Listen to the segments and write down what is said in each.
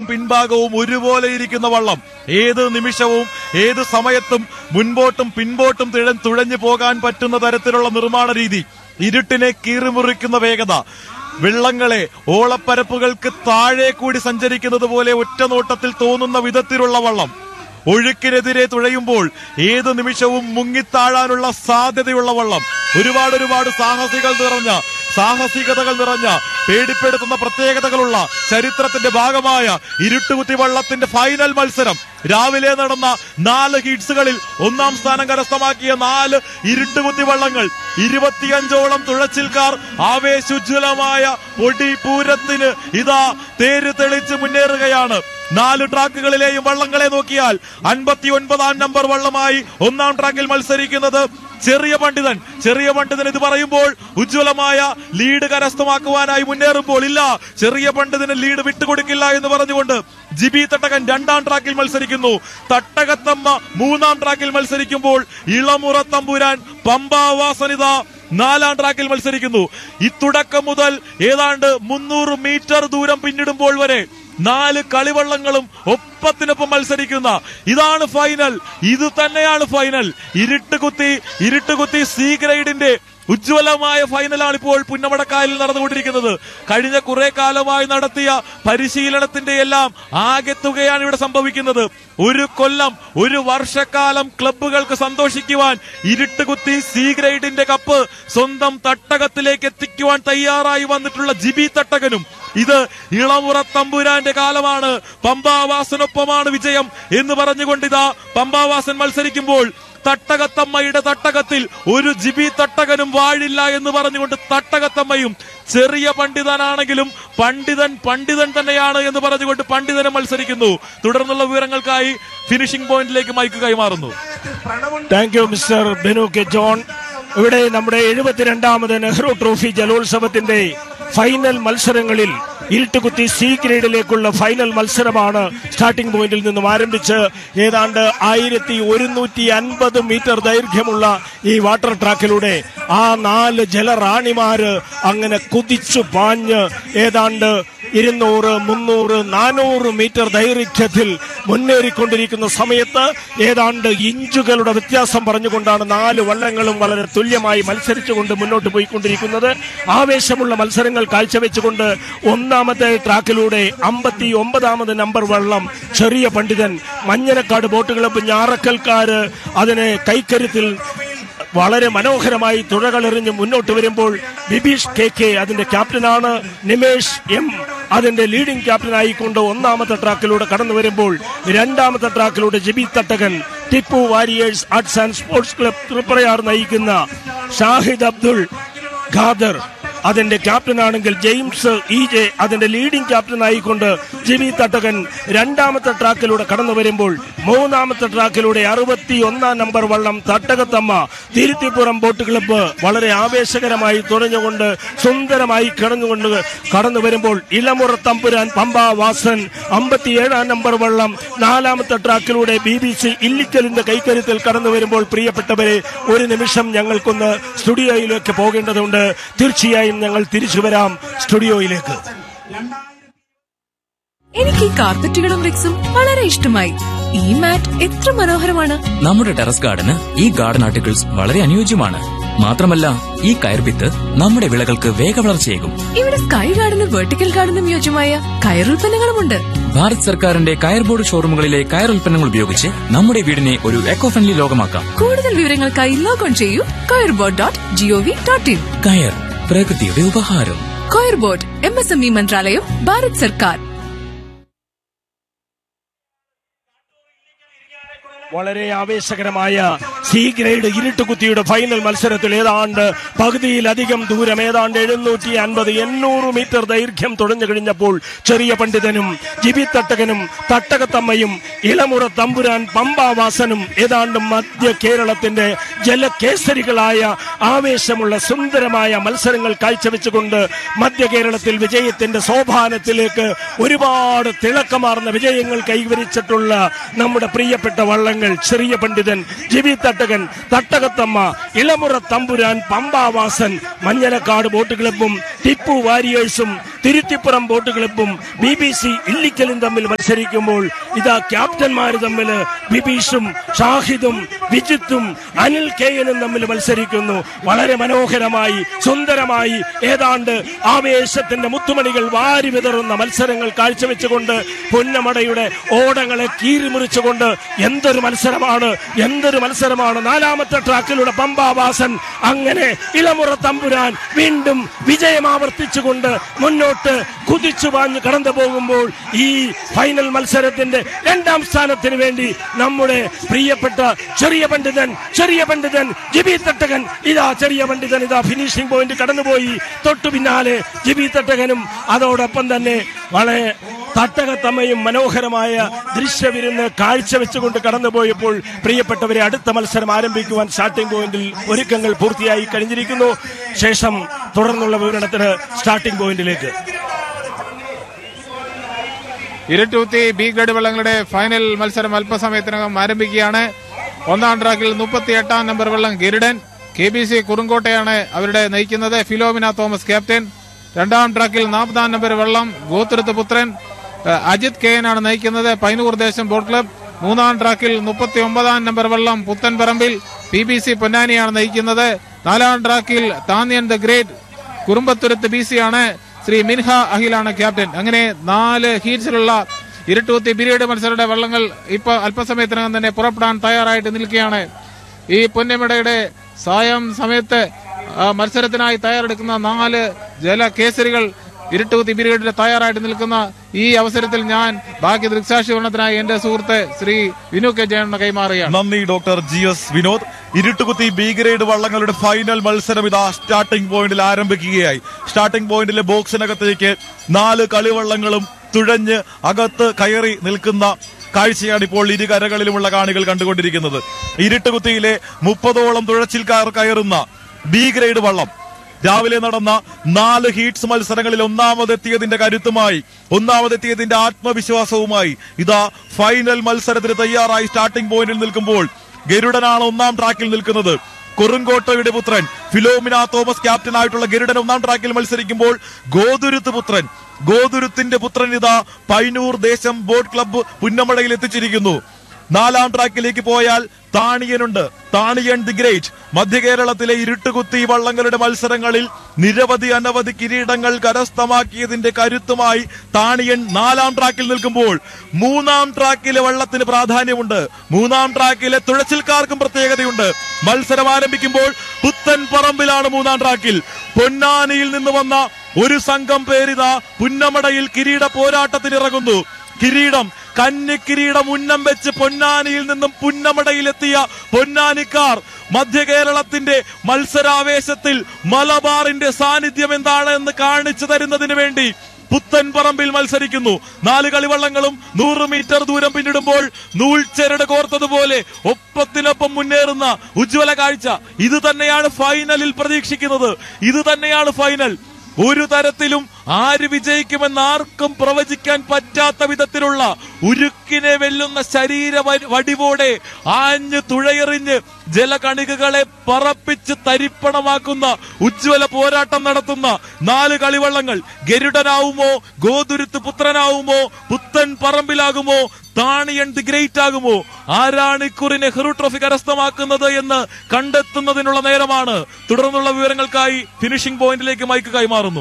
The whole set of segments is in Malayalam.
പിൻഭാഗവും ഒരുപോലെ ഇരിക്കുന്ന വള്ളം ഏത് നിമിഷവും ഏത് സമയത്തും മുൻപോട്ടും പിൻപോട്ടും തിഴ തുഴഞ്ഞു പോകാൻ പറ്റുന്ന തരത്തിലുള്ള നിർമ്മാണ രീതി ഇരുട്ടിനെ കീറിമുറിക്കുന്ന വേഗത വെള്ളങ്ങളെ ഓളപ്പരപ്പുകൾക്ക് താഴെ കൂടി സഞ്ചരിക്കുന്നത് പോലെ ഒറ്റ നോട്ടത്തിൽ തോന്നുന്ന വിധത്തിലുള്ള വള്ളം ഒഴുക്കിനെതിരെ തുഴയുമ്പോൾ ഏത് നിമിഷവും മുങ്ങിത്താഴാനുള്ള സാധ്യതയുള്ള വള്ളം ഒരുപാട് ഒരുപാട് സാഹസികൾ നിറഞ്ഞ സാഹസികതകൾ നിറഞ്ഞ പേടിപ്പെടുത്തുന്ന പ്രത്യേകതകളുള്ള ചരിത്രത്തിന്റെ ഭാഗമായ ഇരുട്ടുകുത്തി വള്ളത്തിന്റെ ഫൈനൽ മത്സരം രാവിലെ നടന്ന നാല് ഹിറ്റ്സുകളിൽ ഒന്നാം സ്ഥാനം കരസ്ഥമാക്കിയ നാല് ഇരുട്ടുകുത്തി വള്ളങ്ങൾ ഇരുപത്തിയഞ്ചോളം തുഴച്ചിൽക്കാർ ആവേശോജ്വലമായ പൊടി പൂരത്തിന് ഇതാ തേര് തെളിച്ച് മുന്നേറുകയാണ് നാല് ട്രാക്കുകളിലെയും വള്ളങ്ങളെ നോക്കിയാൽ അൻപത്തി ഒൻപതാം നമ്പർ വള്ളമായി ഒന്നാം ട്രാക്കിൽ മത്സരിക്കുന്നത് ചെറിയ പണ്ഡിതൻ ചെറിയ പണ്ഡിതൻ ഇത് പറയുമ്പോൾ ഉജ്ജ്വലമായ ലീഡ് കരസ്ഥമാക്കുവാനായി മുന്നേറുമ്പോൾ ഇല്ല ചെറിയ പണ്ഡിതന് ലീഡ് വിട്ടുകൊടുക്കില്ല എന്ന് പറഞ്ഞുകൊണ്ട് ജിബി തട്ടകൻ രണ്ടാം ട്രാക്കിൽ മത്സരിക്കുന്നു തട്ടകത്തമ്മ മൂന്നാം ട്രാക്കിൽ മത്സരിക്കുമ്പോൾ ഇളമുറ തമ്പുരാൻ പമ്പാവാസനിത നാലാം ട്രാക്കിൽ മത്സരിക്കുന്നു ഈ തുടക്കം മുതൽ ഏതാണ്ട് മുന്നൂറ് മീറ്റർ ദൂരം പിന്നിടുമ്പോൾ വരെ നാല് കളിവള്ളങ്ങളും ഒപ്പത്തിനൊപ്പം മത്സരിക്കുന്ന ഇതാണ് ഫൈനൽ ഇത് തന്നെയാണ് ഫൈനൽ ഇരുട്ടുകുത്തി ഇരുട്ടുകുത്തി സി ഗ്രേഡിന്റെ ഉജ്ജ്വലമായ ഫൈനലാണ് ഇപ്പോൾ പുന്നമടക്കായലിൽ നടന്നുകൊണ്ടിരിക്കുന്നത് കഴിഞ്ഞ കുറെ കാലമായി നടത്തിയ പരിശീലനത്തിന്റെ എല്ലാം ആകെത്തുകയാണ് ഇവിടെ സംഭവിക്കുന്നത് ഒരു കൊല്ലം ഒരു വർഷക്കാലം ക്ലബ്ബുകൾക്ക് സന്തോഷിക്കുവാൻ ഇരുട്ടുകുത്തി സി ഗ്രേഡിന്റെ കപ്പ് സ്വന്തം തട്ടകത്തിലേക്ക് എത്തിക്കുവാൻ തയ്യാറായി വന്നിട്ടുള്ള ജിബി തട്ടകനും ഇത് ഇളമുറ തമ്പുരാന്റെ കാലമാണ് പമ്പാവാസനൊപ്പമാണ് വിജയം എന്ന് പറഞ്ഞുകൊണ്ട് ഇതാ പമ്പാവാസൻ മത്സരിക്കുമ്പോൾ തട്ടകത്തമ്മയുടെ തട്ടകത്തിൽ ഒരു ജിബി തട്ടകനും വാഴില്ല എന്ന് പറഞ്ഞുകൊണ്ട് തട്ടകത്തമ്മയും ചെറിയ പണ്ഡിതനാണെങ്കിലും പണ്ഡിതൻ പണ്ഡിതൻ തന്നെയാണ് എന്ന് പറഞ്ഞുകൊണ്ട് പണ്ഡിതനും മത്സരിക്കുന്നു തുടർന്നുള്ള വിവരങ്ങൾക്കായി ഫിനിഷിംഗ് പോയിന്റിലേക്ക് മൈക്ക് കൈമാറുന്നു thank you mister Benu K John ഇവിടെ നമ്മുടെ എഴുപത്തിരണ്ടാമത് നെഹ്റു ട്രോഫി ജലോത്സവത്തിന്റെ ഫൈനൽ മത്സരങ്ങളിൽ ഇരുട്ടുകുത്തി സി ഗ്രേഡിലേക്കുള്ള ഫൈനൽ മത്സരമാണ് സ്റ്റാർട്ടിംഗ് പോയിന്റിൽ നിന്നും ആരംഭിച്ച് ഏതാണ്ട് ആയിരത്തി ഒരുന്നൂറ്റി അൻപത് മീറ്റർ ദൈർഘ്യമുള്ള ഈ വാട്ടർ ട്രാക്കിലൂടെ ആ നാല് ജലറാണിമാര് അങ്ങനെ കുതിച്ചു പാഞ്ഞ് ഏതാണ്ട് ഇരുന്നൂറ് മുന്നൂറ് നാനൂറ് മീറ്റർ ദൈർഘ്യത്തിൽ മുന്നേറിക്കൊണ്ടിരിക്കുന്ന സമയത്ത് ഏതാണ്ട് ഇഞ്ചുകളുടെ വ്യത്യാസം പറഞ്ഞുകൊണ്ടാണ് നാല് വള്ളങ്ങളും വളരെ തുല്യമായി മത്സരിച്ചുകൊണ്ട് മുന്നോട്ട് പോയിക്കൊണ്ടിരിക്കുന്നത് ആവേശമുള്ള മത്സരങ്ങൾ കാഴ്ചവെച്ചുകൊണ്ട് ഒന്നാമത്തെ ട്രാക്കിലൂടെ അമ്പത്തി ഒമ്പതാമത് നമ്പർ വള്ളം ചെറിയ പണ്ഡിതൻ മഞ്ഞനക്കാട് ബോട്ട് ക്ലബ്ബ് ഞാറക്കൽക്കാര് അതിനെ കൈക്കരുത്തിൽ വളരെ മനോഹരമായി തുഴകളെറിഞ്ഞ് മുന്നോട്ട് വരുമ്പോൾ ബിബീഷ് കെ കെ അതിന്റെ ക്യാപ്റ്റനാണ് നിമേഷ് എം അതിന്റെ ലീഡിംഗ് ക്യാപ്റ്റനായിക്കൊണ്ട് ഒന്നാമത്തെ ട്രാക്കിലൂടെ കടന്നു വരുമ്പോൾ രണ്ടാമത്തെ ട്രാക്കിലൂടെ Jibi Thattakan Tipu warriors arts and sports club Thriprayar നയിക്കുന്ന ഷാഹിദ് അബ്ദുൾ ഖാദർ അതിന്റെ ക്യാപ്റ്റനാണെങ്കിൽ ജെയിംസ് ഇ ജെ അതിന്റെ ലീഡിംഗ് ക്യാപ്റ്റനായിക്കൊണ്ട് ജിബി തട്ടകൻ രണ്ടാമത്തെ ട്രാക്കിലൂടെ കടന്നു വരുമ്പോൾ മൂന്നാമത്തെ ട്രാക്കിലൂടെ അറുപത്തി ഒന്നാം നമ്പർ വള്ളം തട്ടകത്തമ്മ തിരുത്തിപ്പുറം ബോട്ട് ക്ലബ്ബ് വളരെ ആവേശകരമായി തുറഞ്ഞുകൊണ്ട് സുന്ദരമായി കിടന്നുകൊണ്ട് കടന്നു വരുമ്പോൾ ഇളമുറ തമ്പുരാൻ പമ്പ വാസൻ അമ്പത്തിയേഴാം നമ്പർ വള്ളം നാലാമത്തെ ട്രാക്കിലൂടെ ബി ബി സി ഇല്ലിക്കലിന്റെ കൈക്കരുത്തിൽ കടന്നു വരുമ്പോൾ പ്രിയപ്പെട്ടവരെ ഒരു നിമിഷം ഞങ്ങൾക്കൊന്ന് സ്റ്റുഡിയോയിലേക്ക് പോകേണ്ടതുണ്ട് തീർച്ചയായും ഞങ്ങൾ തിരിച്ചു വരാം സ്റ്റുഡിയോയിലേക്ക് എനിക്ക് ഈ കാർപ്പറ്റുകളും റിക്സും വളരെ ഇഷ്ടമായി ഈ മാറ്റ് എത്ര മനോഹരമാണ് നമ്മുടെ ടെറസ് ഗാർഡന് ഈ ഗാർഡൻ ആർട്ടിക്കിൾസ് വളരെ അനുയോജ്യമാണ് മാത്രമല്ല ഈ കയർഭിത്ത് നമ്മുടെ വിളകൾക്ക് വേഗവളർച്ചയേകും ഇവിടെ സ്കൈ ഗാർഡനും വെർട്ടിക്കൽ ഗാർഡനും യോജ്യമായ കയറുൽപ്പന്നങ്ങളുമുണ്ട് ഭാരത് സർക്കാരിന്റെ കയർ ബോർഡ് ഷോറൂമുകളിലെ കയർ ഉൽപ്പന്നങ്ങൾ ഉപയോഗിച്ച് നമ്മുടെ വീടിനെ ഒരു എക്കോ ഫ്രണ്ട്ലി ലോകമാക്കാം കൂടുതൽ വിവരങ്ങൾക്കായി ലോഗോൺ ചെയ്യൂ coirboard dot G O V dot in coir പ്രകൃതിയുടെ ഉപഹാരം coir board M S M E മന്ത്രാലയം ഭാരത് സർക്കാർ വളരെ ആവേശകരമായ സി ഗ്രേഡ് ഇരുട്ടുകുത്തിയുടെ ഫൈനൽ മത്സരത്തിൽ ഏതാണ്ട് പകുതിയിലധികം ദൂരം ഏതാണ്ട് എഴുന്നൂറ്റി അൻപത് എണ്ണൂറ് മീറ്റർ ദൈർഘ്യം തുഴഞ്ഞു കഴിഞ്ഞപ്പോൾ ചെറിയ പണ്ഡിതനും ജിബി തട്ടകനും തട്ടകത്തമ്മയും ഇളമുറ തമ്പുരാൻ പമ്പാവാസനും ഏതാണ്ട് മധ്യ കേരളത്തിന്റെ ജലകേസരികളായ ആവേശമുള്ള സുന്ദരമായ മത്സരങ്ങൾ കാഴ്ചവെച്ചുകൊണ്ട് മധ്യ കേരളത്തിൽ വിജയത്തിന്റെ സോപാനത്തിലേക്ക് ഒരുപാട് തിളക്കമാർന്ന വിജയങ്ങൾ കൈവരിച്ചിട്ടുള്ള നമ്മുടെ പ്രിയപ്പെട്ട വള്ളങ്ങൾ ചെറിയ പണ്ഡിതൻ ജിബി തട്ടകൻ തട്ടകത്തമ്മ ഇളമുറ തമ്പുരാൻ പമ്പാവാസൻ മഞ്ഞനക്കാട് ബോട്ട് ക്ലബ്ബും ടിപ്പു വാരിയേഴ്സും തിരുത്തിപ്പുറം ബോട്ട് ക്ലബും ബി ബി സി ഇല്ലിക്കലും തമ്മിൽ മത്സരിക്കുമ്പോൾ ഇതാ ക്യാപ്റ്റന്മാര് തമ്മിൽ ബിബീഷും ഷാഹിദും വിജിത്തും അനിൽ കെയനും തമ്മിൽ മത്സരിക്കുന്നു വളരെ മനോഹരമായി സുന്ദരമായി ഏതാണ്ട് ആവേശത്തിന്റെ മുത്തുമണികൾ വാരി വിതറുന്ന മത്സരങ്ങൾ കാഴ്ചവെച്ചുകൊണ്ട് പൊന്നമടയുടെ ഓടങ്ങളെ കീറിമുറിച്ചുകൊണ്ട് എന്തൊരു മത്സരമാണ് എന്തൊരു മത്സരമാണ് നാലാമത്തെ ട്രാക്കിലൂടെ പമ്പാവാസൻ അങ്ങനെ ഇളമുറ തമ്പുരാൻ വീണ്ടും വിജയം ആവർത്തിച്ചുകൊണ്ട് മുന്നോട്ട് കുതിച്ചു പാഞ്ഞ് കടന്നു പോകുമ്പോൾ ഈ ഫൈനൽ മത്സരത്തിന്റെ രണ്ടാം സ്ഥാനത്തിന് വേണ്ടി നമ്മുടെ പ്രിയപ്പെട്ട ചെറിയ പണ്ഡിതൻ ചെറിയ പണ്ഡിതൻ ജിബി തട്ടകൻ ഇതാ ചെറിയ പണ്ഡിതൻ ഇതാ ഫിനിഷിംഗ് പോയിന്റ് കടന്നുപോയി തൊട്ടു പിന്നാലെ ജിബി തട്ടകനും അതോടൊപ്പം തന്നെ വളരെ തട്ടകത്തമ്മയും മനോഹരമായ ദൃശ്യവിരുന്ന് കാഴ്ചവെച്ചുകൊണ്ട് കടന്നുപോയപ്പോൾ പ്രിയപ്പെട്ടവരെ അടുത്ത മത്സരം ആരംഭിക്കുവാൻ സ്റ്റാർട്ടിംഗ് പോയിന്റിൽ ഒരുക്കങ്ങൾ പൂർത്തിയായി കഴിഞ്ഞിരിക്കുന്നു ശേഷം തുടർന്നുള്ള വിവരണത്തിന് സ്റ്റാർട്ടിംഗ് പോയിന്റിലേക്ക് ഇരുട്ടൂത്തി ബി ഗ്രേഡ് വള്ളങ്ങളുടെ ഫൈനൽ മത്സരം അല്പസമയത്തിനകം ആരംഭിക്കുകയാണ് ഒന്നാം ട്രാക്കിൽ മുപ്പത്തി എട്ടാം നമ്പർ വള്ളം ഗരുഡൻ കെ ബി സി കുറുങ്കോട്ടയാണ് അവരുടെ നയിക്കുന്നത് ഫിലോമിന തോമസ് ക്യാപ്റ്റൻ രണ്ടാം ട്രാക്കിൽ നാൽപ്പതാം നമ്പർ വള്ളം ഗോത്രത്ത് പുത്രൻ ഏഹ്, അജിത് കെ ആണ് നയിക്കുന്നത് പൈനൂർ ദേശം ബോട്ട് ക്ലബ് മൂന്നാം ട്രാക്കിൽ മുപ്പത്തി ഒമ്പതാം നമ്പർ വള്ളം പുത്തൻപറമ്പിൽ പി ബി സി പൊന്നാനിയാണ് നയിക്കുന്നത് നാലാം ട്രാക്കിൽ Thaniyan the great Kurumbathuruthu B C ആണ് ശ്രീ മിൻഹ അഹിലാണ് ക്യാപ്റ്റൻ അങ്ങനെ നാല് ഹീറ്റ്സിലുള്ള ഇരുട്ടൂത്തി ബിരിയുടെ മത്സരയുടെ വള്ളങ്ങൾ ഇപ്പൊ അല്പസമയത്തിനകം തന്നെ പുറപ്പെടാൻ തയ്യാറായിട്ട് നിൽക്കുകയാണ് ഈ പൊന്നമടയുടെ സായം സമയത്ത് ആ, മത്സരത്തിനായി തയ്യാറെടുക്കുന്ന നാല് ജല കേസരികൾ ഇരുട്ടൂത്തി ബിരിയുടെ തയ്യാറായിട്ട് നിൽക്കുന്ന ഈ അവസരത്തിൽ ഞാൻ ബാക്കി ദൃക്സാക്ഷി വർണ്ണത്തിനായി എന്റെ സുഹൃത്ത് ശ്രീ വിനു കെ ജയണ്ണ കൈമാറുകയാണ് നന്ദി ഡോക്ടർ ജി എസ് വിനോദ് ഇരുട്ടുകുത്തി ബി ഗ്രേഡ് വള്ളങ്ങളുടെ ഫൈനൽ മത്സരം ഇതാ സ്റ്റാർട്ടിംഗ് പോയിന്റിൽ ആരംഭിക്കുകയായി സ്റ്റാർട്ടിംഗ് പോയിന്റിലെ ബോക്സിനകത്തേക്ക് നാല് കളിവള്ളങ്ങളും തുഴഞ്ഞ് അകത്ത് കയറി നിൽക്കുന്ന കാഴ്ചയാണ് ഇപ്പോൾ ഇരു കരകളിലുമുള്ള കാണികൾ കണ്ടുകൊണ്ടിരിക്കുന്നത് ഇരുട്ടുകുത്തിയിലെ മുപ്പതോളം തുഴച്ചിൽക്കാർ കയറുന്ന ബി ഗ്രേഡ് വള്ളം രാവിലെ നടന്ന നാല് ഹീറ്റ്സ് മത്സരങ്ങളിൽ ഒന്നാമതെത്തിയതിന്റെ കരുത്തുമായി ഒന്നാമതെത്തിയതിന്റെ ആത്മവിശ്വാസവുമായി ഇതാ ഫൈനൽ മത്സരത്തിന് തയ്യാറായി സ്റ്റാർട്ടിംഗ് പോയിന്റിൽ നിൽക്കുമ്പോൾ ഗരുഡനാണ് ഒന്നാം ട്രാക്കിൽ നിൽക്കുന്നത് കുറുങ്കോട്ടയുടെ പുത്രൻ ഫിലോമിന തോമസ് ക്യാപ്റ്റനായിട്ടുള്ള ഗരുഡൻ ഒന്നാം ട്രാക്കിൽ മത്സരിക്കുമ്പോൾ ഗോതുരുത്ത് പുത്രൻ ഗോതുരുത്തിന്റെ പുത്രൻ ഇതാ പൈനൂർ ദേശം ബോട്ട് ക്ലബ്ബ് പുന്നമടയിൽ എത്തിച്ചിരിക്കുന്നു നാലാം ട്രാക്കിലേക്ക് പോയാൽ താണിയനുണ്ട് താണിയൻ ദി ഗ്രേറ്റ് മധ്യകേരളത്തിലെ ഇരുട്ടുകുത്തി വള്ളങ്ങളുടെ മത്സരങ്ങളിൽ നിരവധി അനവധി കിരീടങ്ങൾ കരസ്ഥമാക്കിയതിന്റെ കരുത്തുമായി താണിയൻ നാലാം ട്രാക്കിൽ നിൽക്കുമ്പോൾ മൂന്നാം ട്രാക്കിലെ വള്ളത്തിന് പ്രാധാന്യമുണ്ട് മൂന്നാം ട്രാക്കിലെ തുഴച്ചിൽക്കാർക്കും പ്രത്യേകതയുണ്ട് മത്സരം ആരംഭിക്കുമ്പോൾ പുത്തൻ പറമ്പിലാണ് മൂന്നാം ട്രാക്കിൽ പൊന്നാനിയിൽ നിന്ന് വന്ന ഒരു സംഘം പേരിത പുന്നമടയിൽ കിരീട പോരാട്ടത്തിനിറങ്ങുന്നു കിരീടം കന്നിക്കിരീടം ഉന്നം വെച്ച് പൊന്നാനിയിൽ നിന്നും പുന്നമടയിലെത്തിയ പൊന്നാനിക്കാർ മധ്യ കേരളത്തിന്റെ മത്സരാവേശത്തിൽ മലബാറിന്റെ സാന്നിധ്യം എന്താണ് എന്ന് കാണിച്ചു തരുന്നതിന് വേണ്ടി പുത്തൻ പറമ്പിൽ മത്സരിക്കുന്നു നാല് കളിവള്ളങ്ങളും നൂറ് മീറ്റർ ദൂരം പിന്നിടുമ്പോൾ നൂൽച്ചെരട് കോർത്തതുപോലെ ഒപ്പത്തിനൊപ്പം മുന്നേറുന്ന ഉജ്ജ്വല കാഴ്ച ഇത് തന്നെയാണ് ഫൈനലിൽ പ്രതീക്ഷിക്കുന്നത് ഇത് തന്നെയാണ് ഫൈനൽ ഒരു തരത്തിലും ആര് വിജയിക്കുമെന്ന് ആർക്കും പ്രവചിക്കാൻ പറ്റാത്ത വിധത്തിലുള്ള ഉരുക്കിനെ വെല്ലുന്ന ശരീര വ- വടിവോടെ ആഞ്ഞ് തുഴയെറിഞ്ഞ് ജലകണികകളെ പറപ്പിച്ച് തരിപ്പണമാക്കുന്ന ഉജ്ജ്വല പോരാട്ടം നടത്തുന്ന നാല് കളിവള്ളങ്ങൾ ഗരുഡനാവുമോ ഗോതുരുത്ത് പുത്രനാവുമോ പുത്തൻ പറമ്പിലാകുമോ താണിയൻ ദി ഗ്രേറ്റ് ആകുമോ ആരാണ് ഇക്കുറി നെഹ്റു ട്രോഫി കരസ്ഥമാക്കുന്നത് എന്ന് കണ്ടെത്തുന്നതിനുള്ള നേരമാണ് തുടർന്നുള്ള വിവരങ്ങൾക്കായി ഫിനിഷിംഗ് പോയിന്റിലേക്ക് മൈക്ക് കൈമാറുന്നു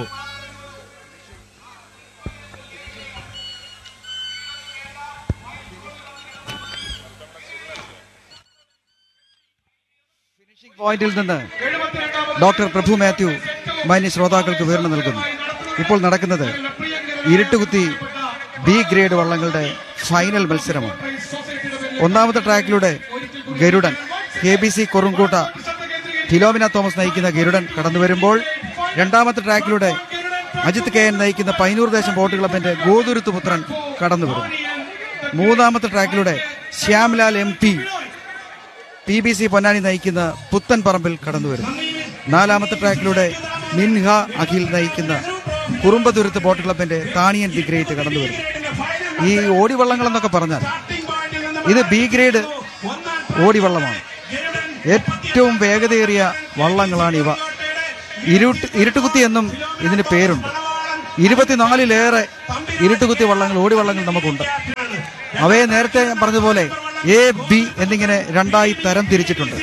പോയിന്റിൽ നിന്ന് ഡോക്ടർ പ്രഭു മാത്യു മാന്യ ശ്രോതാക്കൾക്ക് വിവരണം നൽകുന്നു ഇപ്പോൾ നടക്കുന്നത് ഇരുട്ടുകുത്തി ബി ഗ്രേഡ് വള്ളങ്ങളുടെ ഫൈനൽ മത്സരമാണ് ഒന്നാമത്തെ ട്രാക്കിലൂടെ Garudan K B C Korungootta Philomina Thomas നയിക്കുന്ന ഗരുഡൻ കടന്നു വരുമ്പോൾ രണ്ടാമത്തെ ട്രാക്കിലൂടെ അജിത് കെ എൻ നയിക്കുന്ന പൈനൂർ ദേശം ബോട്ട് ക്ലബിന്റെ ഗോതുരുത്ത് പുത്രൻ കടന്നു വരുന്നു മൂന്നാമത്തെ ട്രാക്കിലൂടെ Shyamlal M P P B C Ponnani നയിക്കുന്ന പുത്തൻ പറമ്പിൽ കടന്നു വരുന്നു നാലാമത്തെ ട്രാക്കിലൂടെ മിൻഹ അഖിൽ നയിക്കുന്ന കുറുമ്പതുരുത്ത് ബോട്ട് ക്ലബിന്റെ താണിയൻ ദി ഗ്രേറ്റ് കടന്നു വരുന്നു ഈ ഓടിവള്ളങ്ങൾ എന്നൊക്കെ പറഞ്ഞാൽ ഇത് ബി ഗ്രേഡ് ഓടിവള്ളമാണ് ഏറ്റവും വേഗതയേറിയ വള്ളങ്ങളാണ് ഇവ ഇരുട്ട് ഇരുട്ടുകുത്തി എന്നും ഇതിന് പേരുണ്ട് ഇരുപത്തിനാലിലേറെ ഇരുട്ടുകുത്തി വള്ളങ്ങൾ ഓടി വള്ളങ്ങൾ നമുക്കുണ്ട് അവയെ നേരത്തെ ഞാൻ പറഞ്ഞതുപോലെ എ ബി എന്നിങ്ങനെ രണ്ടായി തരം തിരിച്ചിട്ടുണ്ട്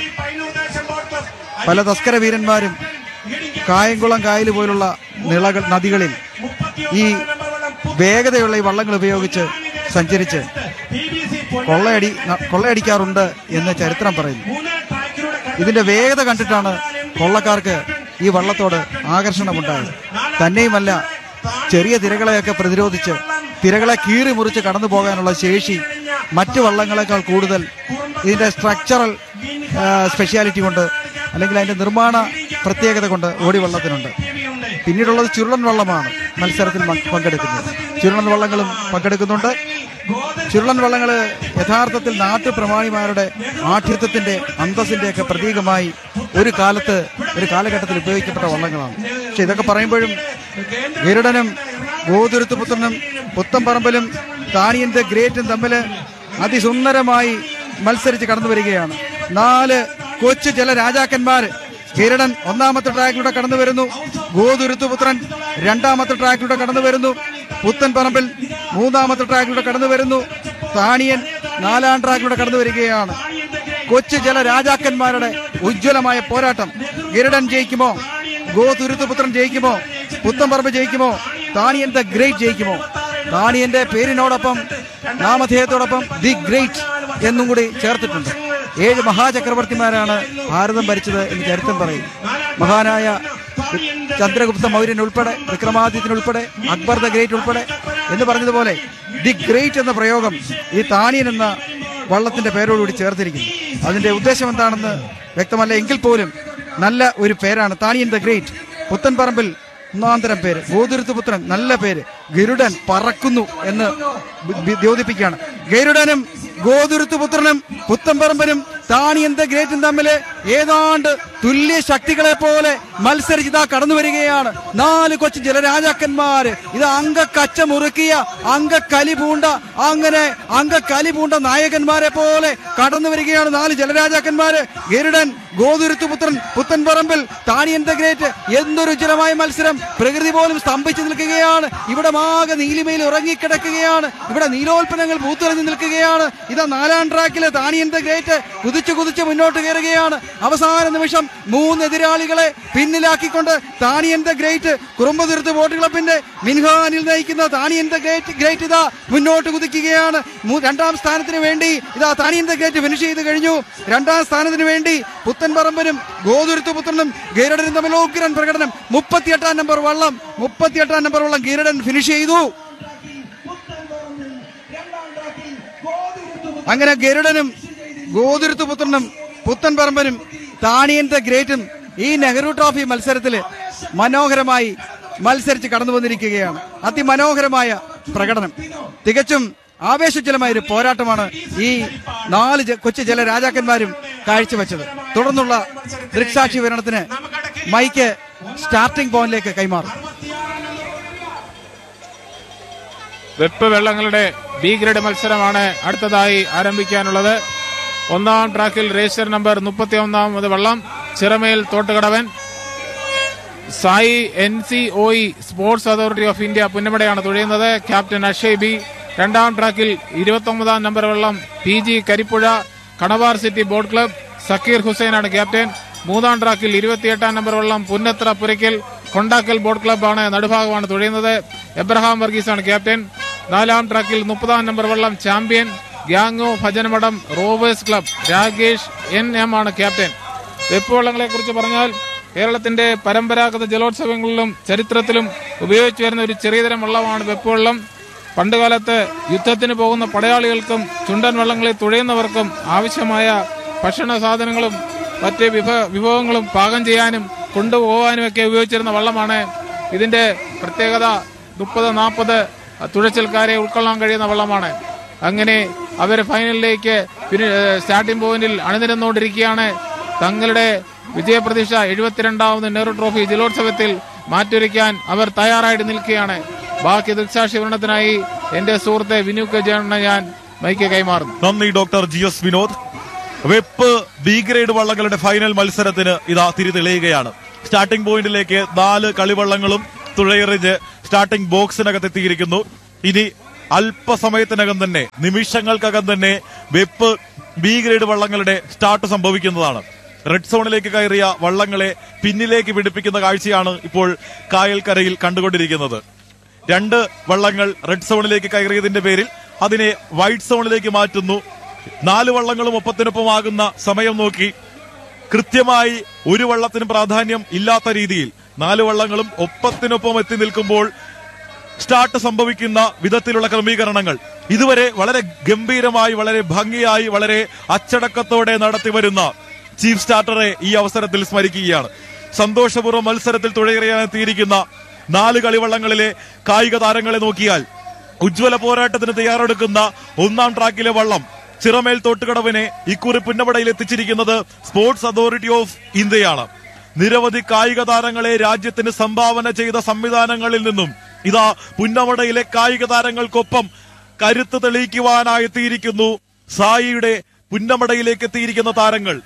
പല തസ്കര വീരന്മാരും കായംകുളം കായൽ പോലുള്ള നിളകൾ നദികളിൽ ഈ വേഗതയുള്ള ഈ വള്ളങ്ങൾ ഉപയോഗിച്ച് സഞ്ചരിച്ച് കൊള്ളയടി ന- കൊള്ളയടിക്കാറുണ്ട് എന്ന് ചരിത്രം പറയുന്നു ഇതിന്റെ വേഗത കണ്ടിട്ടാണ് കൊള്ളക്കാർക്ക് ഈ വള്ളത്തോട് ആകർഷണമുണ്ടായത് തന്നെയുമല്ല ചെറിയ തിരകളെയൊക്കെ പ്രതിരോധിച്ച് തിരകളെ കീറി മുറിച്ച് കടന്നു പോകാനുള്ള ശേഷി മറ്റു വള്ളങ്ങളെക്കാൾ കൂടുതൽ ഇതിന്റെ സ്ട്രക്ചറൽ സ്പെഷ്യാലിറ്റി കൊണ്ട് അല്ലെങ്കിൽ അതിന്റെ നിർമ്മാണ പ്രത്യേകത കൊണ്ട് ഓടി വള്ളത്തിനുണ്ട് പിന്നീടുള്ളത് ചുരുളൻ വള്ളമാണ് മത്സരത്തിൽ മ- പങ്കെടുക്കുന്നത് ചുരുളൻ വള്ളങ്ങളും പങ്കെടുക്കുന്നുണ്ട് ചുരുളൻ വള്ളങ്ങള് യഥാർത്ഥത്തിൽ നാട്ടുപ്രമാണിമാരുടെ ആഠ്യത്വത്തിന്റെ അന്തസ്സിന്റെ ഒക്കെ പ്രതീകമായി ഒരു കാലത്ത് ഒരു കാലഘട്ടത്തിൽ ഉപയോഗിക്കപ്പെട്ട വള്ളങ്ങളാണ് പക്ഷെ ഇതൊക്കെ പറയുമ്പോഴും ഗരുഡനും ഗോതുരുത്ത് പുത്രനും പുത്തമ്പറമ്പലും താണിയൻ ദ ഗ്രേറ്റും തമ്മിൽ അതിസുന്ദരമായി മത്സരിച്ച് കടന്നു വരികയാണ് നാല് കൊച്ചു ചില രാജാക്കന്മാർ ഗരുഡൻ ഒന്നാമത്തെ ട്രാക്കിലൂടെ കടന്നു വരുന്നു ഗോതുരുത്തുപുത്രൻ രണ്ടാമത്തെ ട്രാക്കിലൂടെ കടന്നു വരുന്നു പുത്തൻ പറമ്പിൽ മൂന്നാമത്തെ ട്രാക്കിലൂടെ കടന്നു വരുന്നു താണിയൻ നാലാം ട്രാക്കിലൂടെ കടന്നു വരികയാണ് കൊച്ചു ചില രാജാക്കന്മാരുടെ ഉജ്ജ്വലമായ പോരാട്ടം ഗരുഡൻ ജയിക്കുമോ ഗോതുരുത്തുപുത്രൻ ജയിക്കുമോ പുത്തൻപറമ്പ് ജയിക്കുമോ താണിയൻ ദ ഗ്രേറ്റ് ജയിക്കുമോ താണിയന്റെ പേരിനോടൊപ്പം നാമധേയത്തോടൊപ്പം ദി ഗ്രേറ്റ് എന്നും കൂടി ചേർത്തിട്ടുണ്ട് ഏഴ് മഹാചക്രവർത്തിമാരാണ് ഭാരതം ഭരിച്ചത് എന്ന് ചരിത്രം പറയും മഹാനായ ചന്ദ്രഗുപ്ത മൗര്യൻ ഉൾപ്പെടെ വിക്രമാദിത്യൻ ഉൾപ്പെടെ അക്ബർ ദ ഗ്രേറ്റ് ഉൾപ്പെടെ എന്ന് പറഞ്ഞതുപോലെ ദി ഗ്രേറ്റ് എന്ന പ്രയോഗം ഈ താണിയൻ എന്ന വള്ളത്തിന്റെ പേരോടുകൂടി ചേർത്തിരിക്കുന്നു അതിന്റെ ഉദ്ദേശം എന്താണെന്ന് വ്യക്തമല്ല എങ്കിൽ പോലും നല്ല ഒരു പേരാണ് താണിയൻ ദ ഗ്രേറ്റ് പുത്തൻപറമ്പിൽ ഒന്നാന്തരം പേര് ഗോതുരുത്ത് പുത്രൻ നല്ല പേര് ഗരുഡൻ പറക്കുന്നു എന്ന് ബി- ബി- ദ്യോതിപ്പിക്കുകയാണ് ഗരുഡനും ഗോതുരുത്ത് പുത്രനും പുത്തമ്പറമ്പനും താണിയൻ ദ ഗ്രേറ്റും തമ്മിൽ ഏതാണ്ട് തുല്യ ശക്തികളെ പോലെ മത്സരിച്ച് ഇതാ കടന്നു വരികയാണ് നാല് കൊച്ചു ജലരാജാക്കന്മാര് ഇത് അംഗക്കച്ച മുറുക്കിയ അംഗക്കലി പൂണ്ട അങ്ങനെ അംഗക്കലി പൂണ്ട നായകന്മാരെ പോലെ കടന്നു വരികയാണ് നാല് ജലരാജാക്കന്മാര് ഗരുഡൻ ഗോതുരുത്ത് പുത്രൻ പുത്തൻ പറമ്പിൽ താണിയൻ ദ ഗ്രേറ്റ് എന്തൊരു ഉജ്ജലമായ മത്സരം പ്രകൃതി പോലും സ്തംഭിച്ചു നിൽക്കുകയാണ് ഇവിടെ ആകെ നീലിമയിൽ ഉറങ്ങിക്കിടക്കുകയാണ് ഇവിടെ നീലോൽപ്പന്നങ്ങൾ പൂത്തുറഞ്ഞു നിൽക്കുകയാണ് ഇതാ നാലാം ട്രാക്കിലെ താണിയൻ ദ ഗ്രേറ്റ് കുതിച്ചു കുതിച്ച് മുന്നോട്ട് കയറുകയാണ് അവസാന നിമിഷം മൂന്ന് എതിരാളികളെ പിന്നിലാക്കിക്കൊണ്ട് Thaniyan the great Kurumbathuruthu boat ക്ലബിന്റെ മിൻഹാനിൽ നയിക്കുന്ന താണിയൻ ദ ഗ്രേറ്റ് ഗ്രേറ്റ് ഇതാ മുന്നോട്ട് കുതിക്കുകയാണ് മൂ- രണ്ടാം സ്ഥാനത്തിന് വേണ്ടി ഇതാ താണിയൻ ദ ഗ്രേറ്റ് ഫിനിഷ് ചെയ്ത് കഴിഞ്ഞു രണ്ടാം സ്ഥാനത്തിന് വേണ്ടി പുത്തൻപറമ്പനും ഗോതുരുത്ത് പുത്രനും ഗീരടനും തമ്മിൽ ഉഗ്രൻ പ്രകടനം മുപ്പത്തിയെട്ടാം നമ്പർ വള്ളം മുപ്പത്തിയെട്ടാം നമ്പർ വള്ളം ഗീരടൻ ഫിനിഷ് ചെയ്തു അങ്ങനെ ഗരുഡനും ഗോതുരുത്ത് പുത്രനും പുത്തൻ പറമ്പനും താണിയൻ ദ ഗ്രേറ്റും ഈ നെഹ്റു ട്രോഫി മത്സരത്തിൽ മനോഹരമായി മത്സരിച്ച് കടന്നു വന്നിരിക്കുകയാണ് അതിമനോഹരമായ പ്രകടനം തികച്ചും ആവേശജലമായ ഒരു പോരാട്ടമാണ് ഈ നാല് ജ- കൊച്ചു ജല രാജാക്കന്മാരും കാഴ്ചവെച്ചത് തുടർന്നുള്ള ദൃക്സാക്ഷി വിവരണത്തിന് മൈക്ക് സ്റ്റാർട്ടിംഗ് പോയിന്റിലേക്ക് കൈമാറും വെപ്പ് വെള്ളങ്ങളുടെ ബി ഗ്രേഡ് മത്സരമാണ് അടുത്തതായി ആരംഭിക്കാനുള്ളത് ഒന്നാം ട്രാക്കിൽ രജിസ്റ്റർ നമ്പർ മുപ്പത്തി ഒന്നാമത് വള്ളം Chiramel Thottukadavan SAI N C O E sports authority of India പുന്നമടയാണ് തുഴയുന്നത് ക്യാപ്റ്റൻ അക്ഷയ് ബി രണ്ടാം ട്രാക്കിൽ ഇരുപത്തി ഒമ്പതാം നമ്പർ വെള്ളം P G Karippuzha Kanavar city boat club Sakkeer ഹുസൈനാണ് ക്യാപ്റ്റൻ മൂന്നാം ട്രാക്കിൽ ഇരുപത്തിയെട്ടാം നമ്പർ വെള്ളം പുന്നത്ര പുരയ്ക്കൽ കൊണ്ടാക്കൽ ബോട്ട് ക്ലബ്ബാണ് നടുഭാഗമാണ് തുഴയുന്നത് എബ്രഹാം വർഗീസാണ് ക്യാപ്റ്റൻ നാലാം ട്രാക്കിൽ മുപ്പതാം നമ്പർ വെള്ളം ചാമ്പ്യൻ ഗ്യാങ്ങോ Bhajanamadom rovers club Rakesh N M ആണ് ക്യാപ്റ്റൻ വെപ്പുവള്ളങ്ങളെ കുറിച്ച് പറഞ്ഞാൽ കേരളത്തിന്റെ പരമ്പരാഗത ജലോത്സവങ്ങളിലും ചരിത്രത്തിലും ഉപയോഗിച്ചു വരുന്ന ഒരു ചെറിയതരം വള്ളമാണ് വെപ്പുവള്ളം പണ്ടുകാലത്ത് യുദ്ധത്തിന് പോകുന്ന പടയാളികൾക്കും ചുണ്ടൻ വള്ളങ്ങളിൽ തുഴയുന്നവർക്കും ആവശ്യമായ ഭക്ഷണ സാധനങ്ങളും മറ്റ് വിഭ വിഭവങ്ങളും പാകം ചെയ്യാനും കൊണ്ടുപോകാനും ഒക്കെ ഉപയോഗിച്ചിരുന്ന വള്ളമാണ് ഇതിന്റെ പ്രത്യേകത മുപ്പത് നാൽപ്പത് തുഴച്ചിൽക്കാരെ ഉൾക്കൊള്ളാൻ കഴിയുന്ന വള്ളമാണ് അങ്ങനെ അവർ ഫൈനലിലേക്ക് പിന്നെ സ്റ്റാർട്ടിംഗ് പോയിന്റിൽ അണിനിരന്നുകൊണ്ടിരിക്കുകയാണ് തങ്ങളുടെ വിജയപ്രതീക്ഷ എഴുപത്തിരണ്ടാമത് നെഹ്റു ട്രോഫി ജലോത്സവത്തിൽ മാറ്റൊരുക്കാൻ അവർ തയ്യാറായിട്ട് നിൽക്കുകയാണ് ബാക്കി ദൃക്സാക്ഷി വിവരണത്തിനായി എന്റെ സുഹൃത്തെ വിനു കെ ജോണിനെ ഞാൻ മൈക്ക് കൈമാറുന്നു നന്ദി ഡോക്ടർ ജി എസ് വിനോദ് വെപ്പ് ബി ഗ്രേഡ് വള്ളങ്ങളുടെ ഫൈനൽ മത്സരത്തിന് ഇതാ തിരി തെളിയുകയാണ് സ്റ്റാർട്ടിംഗ് പോയിന്റിലേക്ക് നാല് കളിവള്ളങ്ങളും തുഴയെറിഞ്ഞ് സ്റ്റാർട്ടിംഗ് ബോക്സിനകത്ത് എത്തിയിരിക്കുന്നു ഇനി അല്പസമയത്തിനകം തന്നെ നിമിഷങ്ങൾക്കകം തന്നെ വെപ്പ് ബി ഗ്രേഡ് വള്ളങ്ങളുടെ സ്റ്റാർട്ട് സംഭവിക്കുന്നതാണ് റെഡ് സോണിലേക്ക് കയറിയ വള്ളങ്ങളെ പിന്നിലേക്ക് പിടിപ്പിക്കുന്ന കാഴ്ചയാണ് ഇപ്പോൾ കായൽക്കരയിൽ കണ്ടുകൊണ്ടിരിക്കുന്നത് രണ്ട് വള്ളങ്ങൾ റെഡ് സോണിലേക്ക് കയറിയതിന്റെ പേരിൽ അതിനെ വൈറ്റ് സോണിലേക്ക് മാറ്റുന്നു നാല് വള്ളങ്ങളും ഒപ്പത്തിനൊപ്പമാകുന്ന സമയം നോക്കി കൃത്യമായി ഒരു വള്ളത്തിന് പ്രാധാന്യം ഇല്ലാത്ത രീതിയിൽ നാല് വള്ളങ്ങളും ഒപ്പത്തിനൊപ്പം എത്തി നിൽക്കുമ്പോൾ സ്റ്റാർട്ട് സംഭവിക്കുന്ന വിധത്തിലുള്ള ക്രമീകരണങ്ങൾ ഇതുവരെ വളരെ ഗംഭീരമായി വളരെ ഭംഗിയായി വളരെ അച്ചടക്കത്തോടെ നടത്തിവരുന്ന ചീഫ് സ്റ്റാർട്ടറെ ഈ അവസരത്തിൽ സ്മരിക്കുകയാണ് സന്തോഷപൂർവ്വം മത്സരത്തിൽ തുഴയെറിയാനെത്തിയിരിക്കുന്ന നാല് കളിവള്ളങ്ങളിലെ കായിക താരങ്ങളെ നോക്കിയാൽ ഉജ്ജ്വല പോരാട്ടത്തിന് തയ്യാറെടുക്കുന്ന ഒന്നാം ട്രാക്കിലെ വള്ളം ചിറമേൽ തോട്ടുകടവിനെ ഇക്കുറി പുന്നമടയിൽ എത്തിച്ചിരിക്കുന്നത് സ്പോർട്സ് അതോറിറ്റി ഓഫ് ഇന്ത്യയാണ് നിരവധി കായിക താരങ്ങളെ രാജ്യത്തിന് സംഭാവന ചെയ്ത സംവിധാനങ്ങളിൽ നിന്നും ഇതാ പുന്നമടയിലെ കായിക താരങ്ങൾക്കൊപ്പം കരുത്ത് തെളിയിക്കുവാനായി എത്തിയിരിക്കുന്നു സായിയുടെ പുന്നമടയിലേക്ക് എത്തിയിരിക്കുന്ന താരങ്ങൾ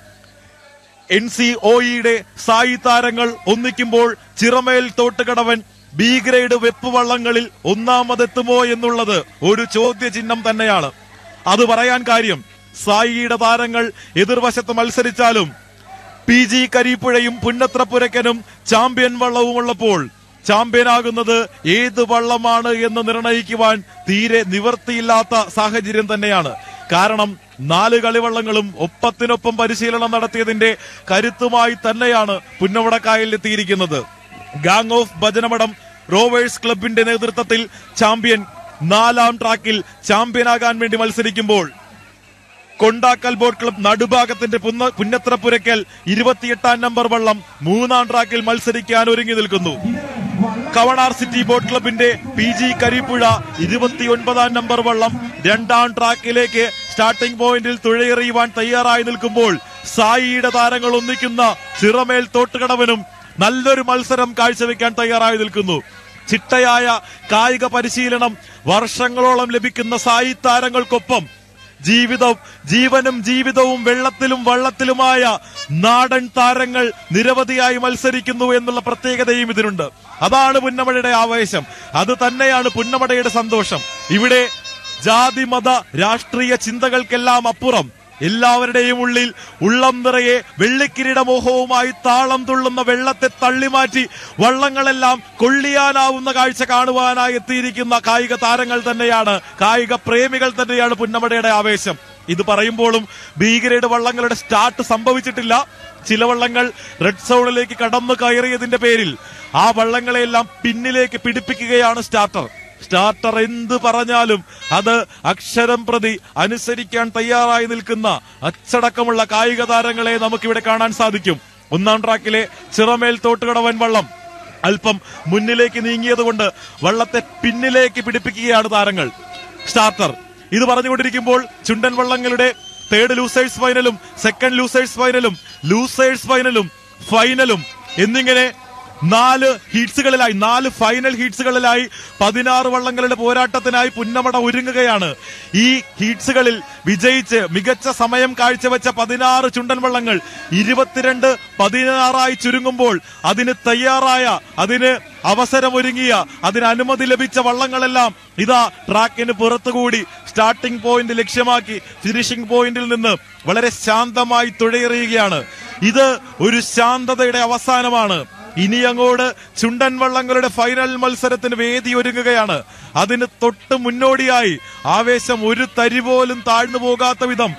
എൻ സി ഒയുടെ സായി താരങ്ങൾ ഒന്നിക്കുമ്പോൾ ചിറമേൽ തോട്ടുകടവൻ ബി ഗ്രേഡ് വെപ്പ് വള്ളങ്ങളിൽ ഒന്നാമതെത്തുമോ എന്നുള്ളത് ഒരു ചോദ്യചിഹ്നം തന്നെയാണ് അത് പറയാൻ കാര്യം സായിയുടെ താരങ്ങൾ എതിർവശത്ത് മത്സരിച്ചാലും പി ജി കരിപ്പുഴയും പുന്നത്രപ്പുരക്കനും ചാമ്പ്യൻ വള്ളവും ഉള്ളപ്പോൾ ചാമ്പ്യനാകുന്നത് ഏത് വള്ളമാണ് എന്ന് നിർണയിക്കുവാൻ തീരെ നിവർത്തിയില്ലാത്ത സാഹചര്യം തന്നെയാണ് കാരണം നാല് കളിവള്ളങ്ങളും ഒപ്പത്തിനൊപ്പം പരിശീലനം നടത്തിയതിന്റെ കരുത്തുമായി തന്നെയാണ് പുന്നവടക്കായലിൽ എത്തിയിരിക്കുന്നത് ഗാങ് ഓഫ് ഭജനമഠം റോവേഴ്സ് ക്ലബിന്റെ നേതൃത്വത്തിൽ ചാമ്പ്യൻ നാലാം ട്രാക്കിൽ ചാമ്പ്യനാകാൻ വേണ്ടി മത്സരിക്കുമ്പോൾ കൊണ്ടാക്കൽ ബോട്ട് ക്ലബ് നടുഭാഗത്തിന്റെ പുന്ന- പുന്നത്രപ്പുരയ്ക്കൽ ഇരുപത്തിയെട്ടാം നമ്പർ വള്ളം മൂന്നാം ട്രാക്കിൽ മത്സരിക്കാൻ ഒരുങ്ങി നിൽക്കുന്നു കവണാർ സിറ്റി ബോട്ട് ക്ലബിന്റെ പി ജി കരിപ്പുഴ ഇരുപത്തിയൊൻപതാം നമ്പർ വള്ളം രണ്ടാം ട്രാക്കിലേക്ക് സ്റ്റാർട്ടിംഗ് പോയിന്റിൽ തുഴയെറിയുവാൻ തയ്യാറായി നിൽക്കുമ്പോൾ സായിയുടെ താരങ്ങൾ ഒന്നിക്കുന്ന ചിറമേൽ തോട്ടുകടവനും നല്ലൊരു മത്സരം കാഴ്ചവെക്കാൻ തയ്യാറായി നിൽക്കുന്നു ചിട്ടയായ കായിക പരിശീലനം വർഷങ്ങളോളം ലഭിക്കുന്ന സായി താരങ്ങൾക്കൊപ്പം ജീവിതം ജീവനും ജീവിതവും വെള്ളത്തിലും വള്ളത്തിലുമായ നാടൻ താരങ്ങൾ നിരവധിയായി മത്സരിക്കുന്നു എന്നുള്ള പ്രത്യേകതയും ഇതിനുണ്ട് അതാണ് പുന്നമടയുടെ ആവേശം അത് തന്നെയാണ് പുന്നമടയുടെ സന്തോഷം ഇവിടെ ജാതി മത രാഷ്ട്രീയ ചിന്തകൾക്കെല്ലാം അപ്പുറം എല്ലാവരുടെയും ഉള്ളിൽ ഉള്ളം നിറയെ വെള്ളിക്കിരീട മോഹവുമായി താളം തുള്ളുന്ന വെള്ളത്തെ തള്ളിമാറ്റി വള്ളങ്ങളെല്ലാം കൊള്ളിയാനാവുന്ന കാഴ്ച കാണുവാനായി എത്തിയിരിക്കുന്ന കായിക താരങ്ങൾ തന്നെയാണ് കായിക പ്രേമികൾ തന്നെയാണ് പുന്നമടയുടെ ആവേശം ഇത് പറയുമ്പോഴും ഭീകരയുടെ വള്ളങ്ങളുടെ സ്റ്റാർട്ട് സംഭവിച്ചിട്ടില്ല ചില വള്ളങ്ങൾ റെഡ് സോണിലേക്ക് കടന്നു കയറിയതിന്റെ പേരിൽ ആ വള്ളങ്ങളെല്ലാം പിന്നിലേക്ക് പിടിപ്പിക്കുകയാണ് സ്റ്റാർട്ടർ സ്റ്റാർട്ടർ എന്ത് പറഞ്ഞാലും അത് അക്ഷരം പ്രതി അനുസരിക്കാൻ തയ്യാറായി നിൽക്കുന്ന അച്ചടക്കമുള്ള കായിക താരങ്ങളെ നമുക്കിവിടെ കാണാൻ സാധിക്കും ഒന്നാം ട്രാക്കിലെ ചിറമേൽ തോട്ടുകടവൻ വള്ളം അല്പം മുന്നിലേക്ക് നീങ്ങിയതുകൊണ്ട് വള്ളത്തെ പിന്നിലേക്ക് പിടിപ്പിക്കുകയാണ് താരങ്ങൾ സ്റ്റാർട്ടർ ഇത് പറഞ്ഞുകൊണ്ടിരിക്കുമ്പോൾ ചുണ്ടൻ വള്ളങ്ങളുടെ തേർഡ് ലൂസേഴ്സ് ഫൈനലും സെക്കൻഡ് ലൂസേഴ്സ് ഫൈനലും ലൂസേഴ്സ് ഫൈനലും ഫൈനലും എന്നിങ്ങനെ നാല് ഹീറ്റ്സുകളിലായി നാല് ഫൈനൽ ഹീറ്റ്സുകളിലായി പതിനാറ് വള്ളങ്ങളുടെ പോരാട്ടത്തിനായി പുന്നമട ഒരുങ്ങുകയാണ് ഈ ഹീറ്റ്സുകളിൽ വിജയിച്ച് മികച്ച സമയം കാഴ്ചവെച്ച പതിനാറ് ചുണ്ടൻ വള്ളങ്ങൾ ഇരുപത്തിരണ്ട് പതിനാറായി ചുരുങ്ങുമ്പോൾ അതിന് തയ്യാറായ അതിന് അവസരമൊരുങ്ങിയ അതിന് അനുമതി ലഭിച്ച വള്ളങ്ങളെല്ലാം ഇതാ ട്രാക്കിന് പുറത്തുകൂടി സ്റ്റാർട്ടിംഗ് പോയിന്റ് ലക്ഷ്യമാക്കി ഫിനിഷിംഗ് പോയിന്റിൽ നിന്ന് വളരെ ശാന്തമായി തുഴയെറിയുകയാണ് ഇത് ഒരു ശാന്തതയുടെ അവസാനമാണ് ഇനി അങ്ങോട്ട് ചുണ്ടൻ വള്ളങ്ങളുടെ ഫൈനൽ മത്സരത്തിന് വേദി ഒരുങ്ങുകയാണ് അതിന് തൊട്ട് മുന്നോടിയായി ആവേശം ഒരു തരി പോലും താഴ്ന്നു പോകാത്ത വിധം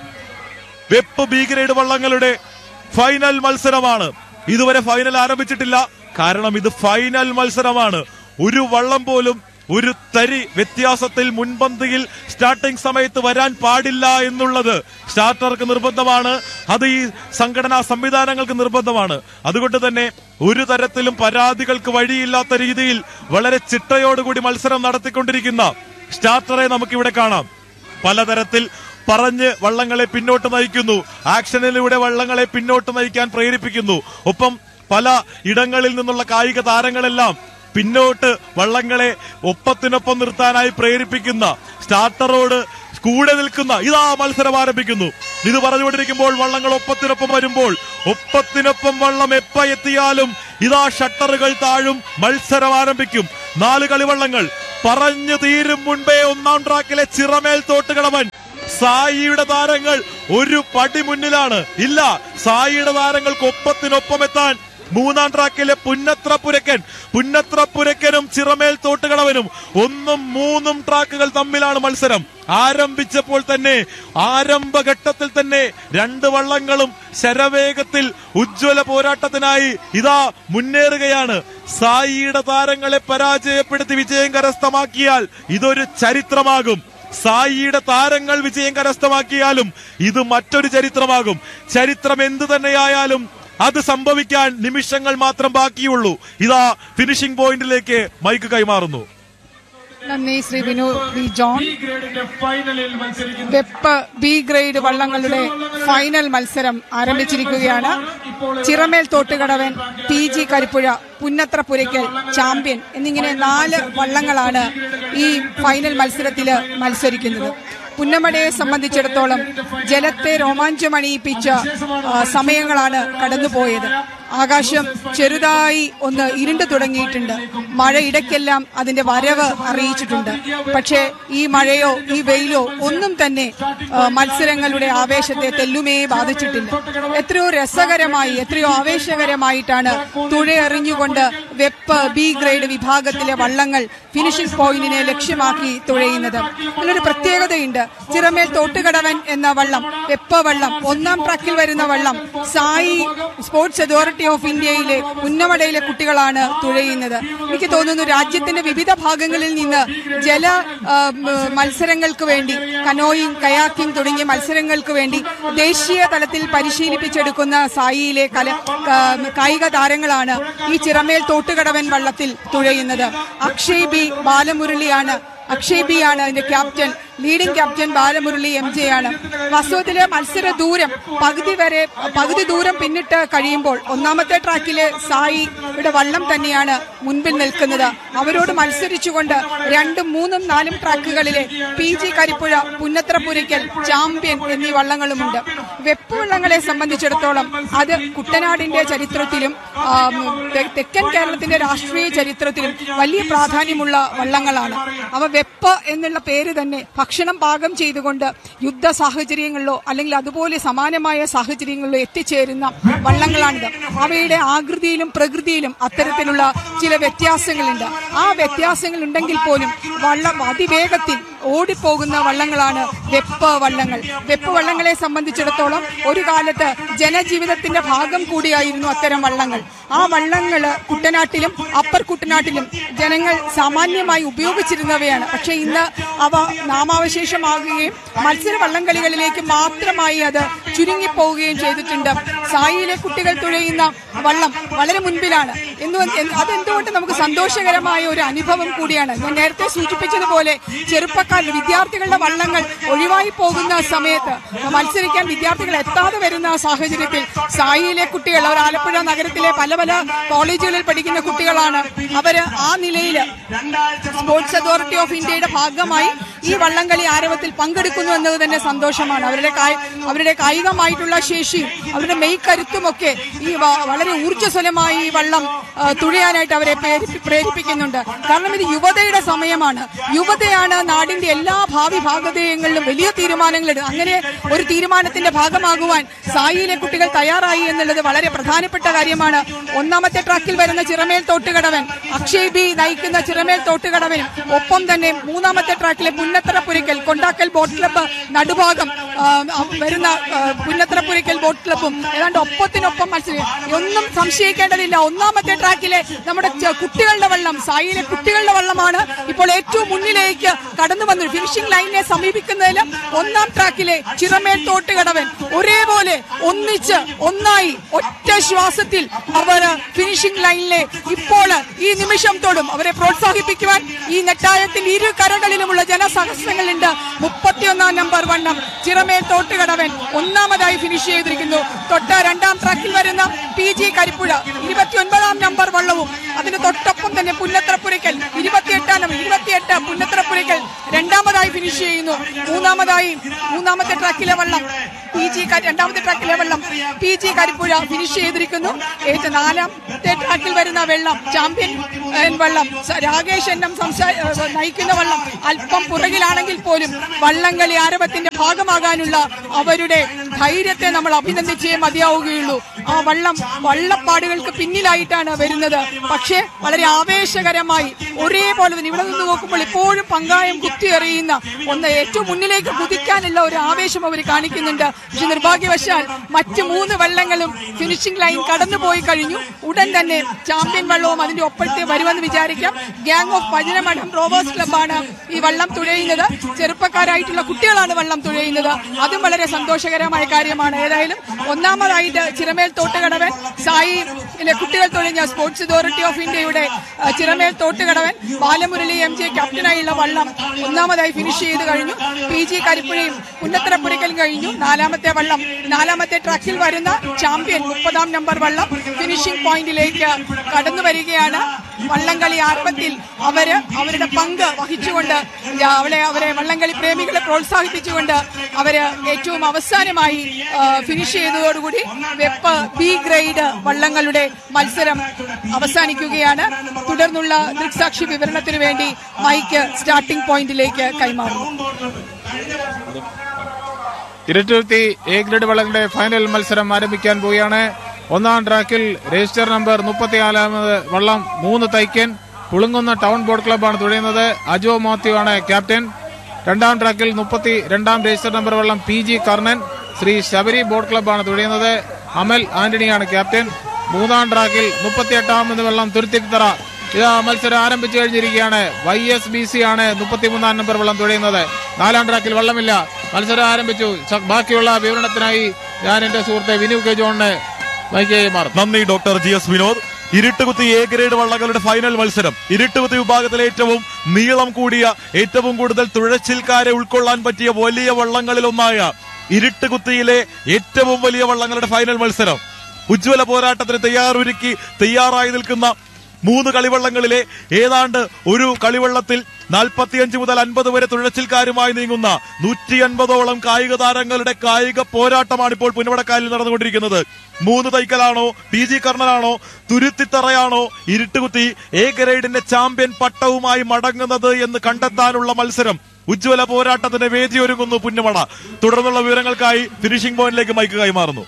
വെപ്പ് ബി ഗ്രേഡ് വള്ളങ്ങളുടെ ഫൈനൽ മത്സരമാണ് ഇതുവരെ ഫൈനൽ ആരംഭിച്ചിട്ടില്ല കാരണം ഇത് ഫൈനൽ മത്സരമാണ് ഒരു വള്ളം പോലും ഒരു തരി വ്യത്യാസത്തിൽ മുൻപന്തിയിൽ സ്റ്റാർട്ടിംഗ് സമയത്ത് വരാൻ പാടില്ല എന്നുള്ളത് സ്റ്റാർട്ടർക്ക് നിർബന്ധമാണ് അത് ഈ സംഘടനാ സംവിധാനങ്ങൾക്ക് നിർബന്ധമാണ് അതുകൊണ്ട് തന്നെ ഒരു തരത്തിലും പരാതികൾക്ക് വഴിയില്ലാത്ത രീതിയിൽ വളരെ ചിട്ടയോടുകൂടി മത്സരം നടത്തിക്കൊണ്ടിരിക്കുന്ന സ്റ്റാർട്ടറെ നമുക്കിവിടെ കാണാം പലതരത്തിൽ പറഞ്ഞ് വള്ളങ്ങളെ പിന്നോട്ട് നയിക്കുന്നു ആക്ഷനിലൂടെ വള്ളങ്ങളെ പിന്നോട്ട് നയിക്കാൻ പ്രേരിപ്പിക്കുന്നു ഒപ്പം പല ഇടങ്ങളിൽ നിന്നുള്ള കായിക താരങ്ങളെല്ലാം പിന്നോട്ട് വള്ളങ്ങളെ ഒപ്പത്തിനൊപ്പം നിർത്താനായി പ്രേരിപ്പിക്കുന്ന സ്റ്റാർട്ടറോട് കൂടെ നിൽക്കുന്ന ഇതാ മത്സരം ആരംഭിക്കുന്നു ഇത് പറഞ്ഞുകൊണ്ടിരിക്കുമ്പോൾ വള്ളങ്ങൾ ഒപ്പത്തിനൊപ്പം വരുമ്പോൾ ഒപ്പത്തിനൊപ്പം വള്ളം എപ്പ എത്തിയാലും ഇതാ ഷട്ടറുകൾ താഴും മത്സരം ആരംഭിക്കും നാല് കളിവള്ളങ്ങൾ പറഞ്ഞു തീരും മുൻപേ ഒന്നാം ട്രാക്കിലെ ചിറമേൽ തോട്ടുകടവൻ സായിയുടെ താരങ്ങൾ ഒരു പടി മുന്നിലാണ് ഇല്ല സായിയുടെ താരങ്ങൾക്ക് ഒപ്പത്തിനൊപ്പം എത്താൻ മൂന്നാം ട്രാക്കിലെ പുന്നത്ര പുരക്കൻ പുന്നത്ര പുരക്കനും ചിറമേൽ തോട്ടുകടവനും ഒന്നും മൂന്നും ട്രാക്കുകൾ തമ്മിലാണ് മത്സരം ആരംഭിച്ചപ്പോൾ തന്നെ ആരംഭഘട്ടത്തിൽ തന്നെ രണ്ട് വള്ളങ്ങളും ശരവേഗത്തിൽ ഉജ്ജ്വല പോരാട്ടത്തിനായി ഇതാ മുന്നേറുകയാണ് സായിയുടെ താരങ്ങളെ പരാജയപ്പെടുത്തി വിജയം കരസ്ഥമാക്കിയാൽ ഇതൊരു ചരിത്രമാകും സായിയുടെ താരങ്ങൾ വിജയം കരസ്ഥമാക്കിയാലും ഇത് മറ്റൊരു ചരിത്രമാകും ചരിത്രം എന്തു തന്നെയായാലും അത് സംഭവിക്കാൻ നിമിഷങ്ങൾ മാത്രം ബാക്കിയുള്ളൂ ഇതാ ഫിനിഷിംഗ് പോയിന്റിലേക്ക് മൈക്ക് കൈമാറുന്നു നന്ദി ശ്രീ വിനു വി ജോൺ വെപ്പ് ബി ഗ്രേഡ് വള്ളങ്ങളുടെ ഫൈനൽ മത്സരം ആരംഭിച്ചിരിക്കുകയാണ് Chiramel Thottukadavan P G Karippuzha Punnathra Puraykkal champion എന്നിങ്ങനെ നാല് വള്ളങ്ങളാണ് ഈ ഫൈനൽ മത്സരത്തിൽ മത്സരിക്കുന്നത് പുന്നമടയെ സംബന്ധിച്ചിടത്തോളം ജലത്തെ രോമാഞ്ചമണിയിപ്പിച്ച ആ, സമയങ്ങളാണ് കടന്നുപോയത് ആകാശം ചെറുതായി ഒന്ന് ഇരുണ്ടു തുടങ്ങിയിട്ടുണ്ട് മഴ ഇടയ്ക്കെല്ലാം അതിന്റെ വരവ് അറിയിച്ചിട്ടുണ്ട് പക്ഷേ ഈ മഴയോ ഈ വെയിലോ ഒന്നും തന്നെ ആ, മത്സരങ്ങളുടെ ആവേശത്തെ തെല്ലുമേ ബാധിച്ചിട്ടില്ല എത്രയോ രസകരമായി എത്രയോ ആവേശകരമായിട്ടാണ് തുഴയെറിഞ്ഞുകൊണ്ട് വെപ്പ് ബി ഗ്രേഡ് വിഭാഗത്തിലെ വള്ളങ്ങൾ ഫിനിഷിംഗ് പോയിന്റിനെ ലക്ഷ്യമാക്കി തുഴയുന്നത് അതിലൊരു പ്രത്യേകതയുണ്ട് ചിറമേൽ തോട്ടുകടവൻ എന്ന വള്ളം വെപ്പ വള്ളം ഒന്നാം ട്രാക്കിൽ വരുന്ന വള്ളം സായി സ്പോർട്സ് അതോറിറ്റി ഓഫ് ഇന്ത്യയിലെ ഉന്നമടയിലെ കുട്ടികളാണ് തുഴയുന്നത് എനിക്ക് തോന്നുന്നു രാജ്യത്തിന്റെ വിവിധ ഭാഗങ്ങളിൽ നിന്ന് ജല ആ, മ, മത്സരങ്ങൾക്ക് വേണ്ടി കനോയിങ് കയാക്കിംഗ് തുടങ്ങിയ മത്സരങ്ങൾക്ക് വേണ്ടി ദേശീയ തലത്തിൽ പരിശീലിപ്പിച്ചെടുക്കുന്ന സായിയിലെ കല ക- കായിക താരങ്ങളാണ് ഈ ചിറമേൽ തോട്ടുകടവൻ വള്ളത്തിൽ തുഴയുന്നത് അക്ഷയ് ബി ബാലമുരളിയാണ് അക്ഷയ് ബി ആണ് അതിന്റെ captain leading captain Balamurali M J ആണ് വാസ്തവത്തില് മത്സര ദൂരം പകുതി വരെ പകുതി ദൂരം പിന്നിട്ട് കഴിയുമ്പോൾ ഒന്നാമത്തെ ട്രാക്കിലെ സായിയുടെ വള്ളം തന്നെയാണ് മുൻപിൽ നിൽക്കുന്നത് അവരോട് മത്സരിച്ചുകൊണ്ട് രണ്ടും മൂന്നും നാലും ട്രാക്കുകളിലെ P G Karippuzha Punnathrapuraykkal champion എന്നീ വള്ളങ്ങളുമുണ്ട് വെപ്പ് വള്ളങ്ങളെ സംബന്ധിച്ചിടത്തോളം അത് കുട്ടനാടിന്റെ ചരിത്രത്തിലും ആ, തെ- തെക്കൻ കേരളത്തിന്റെ രാഷ്ട്രീയ ചരിത്രത്തിലും വലിയ പ്രാധാന്യമുള്ള വള്ളങ്ങളാണ് അവ വെപ്പ് എന്നുള്ള പേര് തന്നെ ഭക്ഷണം പാകം ചെയ്തുകൊണ്ട് യുദ്ധ സാഹചര്യങ്ങളിലോ അല്ലെങ്കിൽ അതുപോലെ സമാനമായ സാഹചര്യങ്ങളിലോ എത്തിച്ചേരുന്ന വള്ളങ്ങളാണിത് അവയുടെ ആകൃതിയിലും പ്രകൃതിയിലും അത്തരത്തിലുള്ള ചില വ്യത്യാസങ്ങളുണ്ട് ആ വ്യത്യാസങ്ങൾ ഉണ്ടെങ്കിൽ പോലും വള്ളം അതിവേഗത്തിൽ ഓടിപ്പോകുന്ന വള്ളങ്ങളാണ് വെപ്പ് വള്ളങ്ങൾ വെപ്പ് വള്ളങ്ങളെ സംബന്ധിച്ചിടത്തോളം ഒരു കാലത്ത് ജനജീവിതത്തിന്റെ ഭാഗം കൂടിയായിരുന്നു അത്തരം വള്ളങ്ങൾ ആ വള്ളങ്ങൾ കുട്ടനാട്ടിലും അപ്പർ കുട്ടനാട്ടിലും ജനങ്ങൾ സാമാന്യമായി ഉപയോഗിച്ചിരുന്നവയാണ് പക്ഷെ ഇന്ന് അവ നാമാവശേഷമാകുകയും മത്സര വള്ളംകളികളിലേക്ക് മാത്രമായി അത് ചുരുങ്ങിപ്പോവുകയും ചെയ്തിട്ടുണ്ട് സായിയിലെ കുട്ടികൾ തുഴയുന്ന വള്ളം വളരെ മുൻപിലാണ് എന്ന് എന്ന് അതെന്തുകൊണ്ട് നമുക്ക് സന്തോഷകരമായ ഒരു അനുഭവം കൂടിയാണ് ഞാൻ നേരത്തെ സൂചിപ്പിച്ചതുപോലെ ചെറുപ്പക്കാർ വിദ്യാർത്ഥികളുടെ വള്ളങ്ങൾ ഒഴിവായി പോകുന്ന സമയത്ത് മത്സരിക്കാൻ വിദ്യാർത്ഥികൾ എത്താതെ വരുന്ന സാഹചര്യത്തിൽ സായിയിലെ കുട്ടികൾ അവർ ആലപ്പുഴ നഗരത്തിലെ പല പല കോളേജുകളിൽ പഠിക്കുന്ന കുട്ടികളാണ് അവര് ആ നിലയിൽ സ്പോർട്സ് അതോറിറ്റി ഓഫ് ഇന്ത്യയുടെ ഭാഗമായി ഈ വള്ളംകളി ആരവത്തിൽ പങ്കെടുക്കുന്നു എന്നത് തന്നെ സന്തോഷമാണ് അവരുടെ കായി- അവരുടെ കായികമായിട്ടുള്ള ശേഷിയും അവരുടെ മെയ് കരുത്തുമൊക്കെ ഈ വ- വളരെ ഊർജ്ജസ്വലമായി ഈ വള്ളം ആ, തുഴയാനായിട്ട് അവരെ പ്രേരിപ്പി- പ്രേരിപ്പിക്കുന്നുണ്ട് കാരണം ഇത് യുവതയുടെ സമയമാണ് യുവതയാണ് നാടിന്റെ എല്ലാ ഭാവി ഭാഗതയങ്ങളിലും വലിയ തീരുമാനങ്ങൾ എടുക്കുക അങ്ങനെ ഒരു തീരുമാനത്തിന്റെ ഭാഗമാകുവാൻ സായിയിലെ കുട്ടികൾ തയ്യാറായി എന്നുള്ളത് വളരെ പ്രധാനപ്പെട്ട കാര്യമാണ് ഒന്നാമത്തെ ട്രാക്കിൽ വരുന്ന ചിറമേൽ തോട്ടുകടവൻ അക്ഷയ് ബി നയിക്കുന്ന ചിറമേൽ തോട്ടുകടവനും ഒപ്പം തന്നെ മൂന്നാമത്തെ ട്രാക്കിലെ പുന്നത്തറ പുരയ്ക്കൽ കൊണ്ടാക്കൽ ബോട്ട് ക്ലബ്ബ് നടുഭാഗം ആ, ആ, വരുന്ന ആ, പുന്നത്തറ പുരയ്ക്കൽ ബോട്ട് ക്ലബ്ബും ഏതാണ്ട് ഒപ്പത്തിനൊപ്പം മത്സരം ഒന്നും സംശയിക്കേണ്ടതില്ല ഒന്നാമത്തെ ട്രാക്കിലെ നമ്മുടെ ചെ- കുട്ടികളുടെ വള്ളം സായിയിലെ കുട്ടികളുടെ വള്ളമാണ് ഇപ്പോൾ ഏറ്റവും മുന്നിലേക്ക് കടന്നു വന്നത് ഫിനിഷിംഗ് ലൈനിനെ സമീപിക്കുന്നതിൽ ഒന്നാം ട്രാക്കിലെ ചിറമേൽ തോട്ടുകടവൻ ഒരേപോലെ ഒന്നിച്ച് ഒന്നായി ഒറ്റ ശ്വാസത്തിൽ അവർ ഫിനിഷിംഗ് ലൈനിലെ ഇപ്പോൾ ഈ നിമിഷം തൊടും അവരെ പ്രോത്സാഹിപ്പിക്കുവാൻ ഈ നെട്ടായത്തിൽ ഇരു കരകളിലുമുള്ള ജനസഹസ്രങ്ങളുണ്ട് മുപ്പത്തിയൊന്നാം നമ്പർ വണ്ണം ചിറമേൽ തോട്ടുകടവൻ ഒന്നാമതായി ഫിനിഷ് ചെയ്തിരിക്കുന്നു തൊട്ട രണ്ടാം ട്രാക്കിൽ വരുന്ന പി ജി കരിപ്പുഴ ഇരുപത്തിയൊൻപതാം നമ്പർ വള്ളവും അതിന് തൊട്ടൊപ്പം തന്നെ പുന്നത്രപ്പുരയ്ക്കൽ ഇരുപത്തിയെട്ടാം നമ്പർ ഇരുപത്തിയെട്ട് പുന്നത്രപ്പുരയ്ക്കൽ രണ്ടാമതായി ഫിനിഷ് ചെയ്യുന്നു മൂന്നാമതായി മൂന്നാമത്തെ ട്രാക്കിലെ വെള്ളം പി ജി രണ്ടാമത്തെ ട്രാക്കിലെ വെള്ളം പി ജി കരിപ്പുഴ ഫിനിഷ് ചെയ്തിരിക്കുന്നു ഏറ്റവും നാലാമത്തെ ട്രാക്കിൽ വരുന്ന വെള്ളം ചാമ്പ്യൻ ഏ, വെള്ളം സ- രാകേഷ് എണ്ണം സംസാ- ഏ, നയിക്കുന്ന വെള്ളം അല്പം പുറകിലാണെങ്കിൽ പോലും വള്ളംകളി ആരവത്തിന്റെ ഭാഗമാകാനുള്ള അവരുടെ ധൈര്യത്തെ നമ്മൾ അഭിനന്ദിച്ചേ മതിയാവുകയുള്ളൂ ആ വള്ളം വള്ളപ്പാടുകൾക്ക് പിന്നിലായിട്ടാണ് വരുന്നത് പക്ഷേ വളരെ ആവേശകരമായി ഒരേപോലെ തന്നെ ഇവിടെ നിന്ന് നോക്കുമ്പോൾ ഇപ്പോഴും പങ്കായം കുത്തിയെറിയുന്ന ഒന്ന് ഏറ്റവും മുന്നിലേക്ക് കുതിക്കാനുള്ള ഒരു ആവേശം അവർ കാണിക്കുന്നുണ്ട് പക്ഷെ നിർഭാഗ്യവശാൽ മറ്റ് മൂന്ന് വള്ളങ്ങളും ഫിനിഷിംഗ് ലൈൻ കടന്നുപോയി കഴിഞ്ഞു ഉടൻ തന്നെ ചാമ്പ്യൻ വള്ളവും അതിന്റെ ഒപ്പത്തെ വരുമെന്ന് വിചാരിക്കാം ഗാങ് ഓഫ് പതിനമഠം റോവേഴ്സ് ക്ലബ്ബാണ് ഈ വള്ളം തുഴയുന്നത് ചെറുപ്പക്കാരായിട്ടുള്ള കുട്ടികളാണ് വള്ളം തുഴയുന്നത് അതും വളരെ സന്തോഷകരമായ കാര്യമാണ് ഏതായാലും ഒന്നാമതായിട്ട് ചിറമേൽ തോട്ടുകടവൻ സായി ഇല്ലേ, കുട്ടികൾ തുഴഞ്ഞ സ്പോർട്സ് അതോറിറ്റി ഓഫ് ഇന്ത്യയുടെ ആ, ചിറമേൽ തോട്ടുകടവൻ ബാലമുരളി എം ജെ ക്യാപ്റ്റനായുള്ള വള്ളം ഒന്നാമതായി ഫിനിഷ് ചെയ്ത് കഴിഞ്ഞു പി ജി കരിപ്പുഴയും പുന്നത്തറപ്പുരയ്ക്കലും കഴിഞ്ഞു നാലാമത്തെ വള്ളം നാലാമത്തെ ട്രാക്കിൽ വരുന്ന ചാമ്പ്യൻ മുപ്പതാം നമ്പർ വള്ളം ഫിനിഷിംഗ് പോയിന്റിലേക്ക് കടന്നു വരികയാണ് വള്ളംകളി ആരംഭത്തിൽ അവര് അവരുടെ പങ്ക് വഹിച്ചുകൊണ്ട് അവളെ അവരെ വള്ളംകളി പ്രേമികളെ പ്രോത്സാഹിപ്പിച്ചുകൊണ്ട് അവര് ഏറ്റവും അവസാനമായി ആ, ഫിനിഷ് ചെയ്തതോടുകൂടി വെപ്പ് ബി ഗ്രേഡ് വള്ളങ്ങളുടെ മത്സരം അവസാനിക്കുകയാണ് തുടർന്നുള്ള ദൃക്സാക്ഷി വിവരണത്തിന് വേണ്ടി മൈക്ക് സ്റ്റാർട്ടിംഗ് പോയിന്റിലേക്ക് കൈമാറുന്നു ഇരുട്ടുരുത്തി എ ഗ്രേഡ് വള്ളങ്ങളുടെ ഫൈനൽ മത്സരം ആരംഭിക്കാൻ പോവുകയാണ് ഒന്നാം ട്രാക്കിൽ രജിസ്റ്റർ നമ്പർ മുപ്പത്തിനാലാമത് വള്ളം മൂന്ന് തൈക്കൻ പുളുങ്ങുന്ന ടൗൺ ബോട്ട് ക്ലബ്ബാണ് തുഴയുന്നത് അജോ മാത്യു ആണ് ക്യാപ്റ്റൻ രണ്ടാം ട്രാക്കിൽ മുപ്പത്തി രണ്ടാം രജിസ്റ്റർ നമ്പർ വള്ളം P G Karnan Shri Sabari boat ക്ലബ്ബാണ് തുഴയുന്നത് അമൽ ആന്റണിയാണ് ക്യാപ്റ്റൻ മൂന്നാം ട്രാക്കിൽ മുപ്പത്തിയെട്ടാമത് വെള്ളം തുരുത്തിത്തറ ഇതാ മത്സരം ആരംഭിച്ചു കഴിഞ്ഞിരിക്കുകയാണ് വൈ എസ് ബി സി ആണ് മുപ്പത്തിമൂന്നാം നമ്പർ വെള്ളം തുഴയുന്നത് നാലാം ട്രാക്കിൽ വെള്ളമില്ല മത്സരം ആരംഭിച്ചു ശ- ബാക്കിയുള്ള വിവരണത്തിനായി ഞാൻ എന്റെ സുഹൃത്തെ വിനു കെ ജോണിന് മൈക്ക് മാറും നന്ദി ഡോക്ടർ ജി എസ് വിനോദ് ഇരുട്ടുകുത്തി എ ഗ്രേഡ് വള്ളങ്ങളുടെ ഫൈനൽ മത്സരം ഇരുട്ടുകുത്തി വിഭാഗത്തിലെ ഏറ്റവും നീളം കൂടിയ ഏറ്റവും കൂടുതൽ തുഴച്ചിൽക്കാരെ ഉൾക്കൊള്ളാൻ പറ്റിയ വലിയ വള്ളങ്ങളിലൊന്നായ ഇരുട്ടുകുത്തിയിലെ ഏറ്റവും വലിയ വള്ളങ്ങളുടെ ഫൈനൽ മത്സരം ഉജ്ജ്വല പോരാട്ടത്തിന് തയ്യാറൊരുക്കി തയ്യാറായി നിൽക്കുന്ന മൂന്ന് കളിവള്ളങ്ങളിലെ ഏതാണ്ട് ഒരു കളിവള്ളത്തിൽ നാൽപ്പത്തിയഞ്ച് മുതൽ അൻപത് വരെ തുഴച്ചിൽക്കാരുമായി നീങ്ങുന്ന നൂറ്റി അൻപതോളം കായിക താരങ്ങളുടെ കായിക പോരാട്ടമാണ് ഇപ്പോൾ പുന്നവടക്കാലിൽ നടന്നുകൊണ്ടിരിക്കുന്നത് മൂന്ന് തൈക്കലാണോ പി ജി കർണനാണോ തുരുത്തിത്തറയാണോ ഇരുട്ടുകുത്തി എ ഗ്രേഡിന്റെ ചാമ്പ്യൻ പട്ടവുമായി മടങ്ങുന്നത് എന്ന് കണ്ടെത്താനുള്ള മത്സരം ഉജ്ജ്വല പോരാട്ടത്തിന് വേദിയൊരുങ്ങുന്നു പുന്നമട തുടർന്നുള്ള വിവരങ്ങൾക്കായി ഫിനിഷിംഗ് പോയിന്റിലേക്ക് മൈക്ക് കൈമാറുന്നു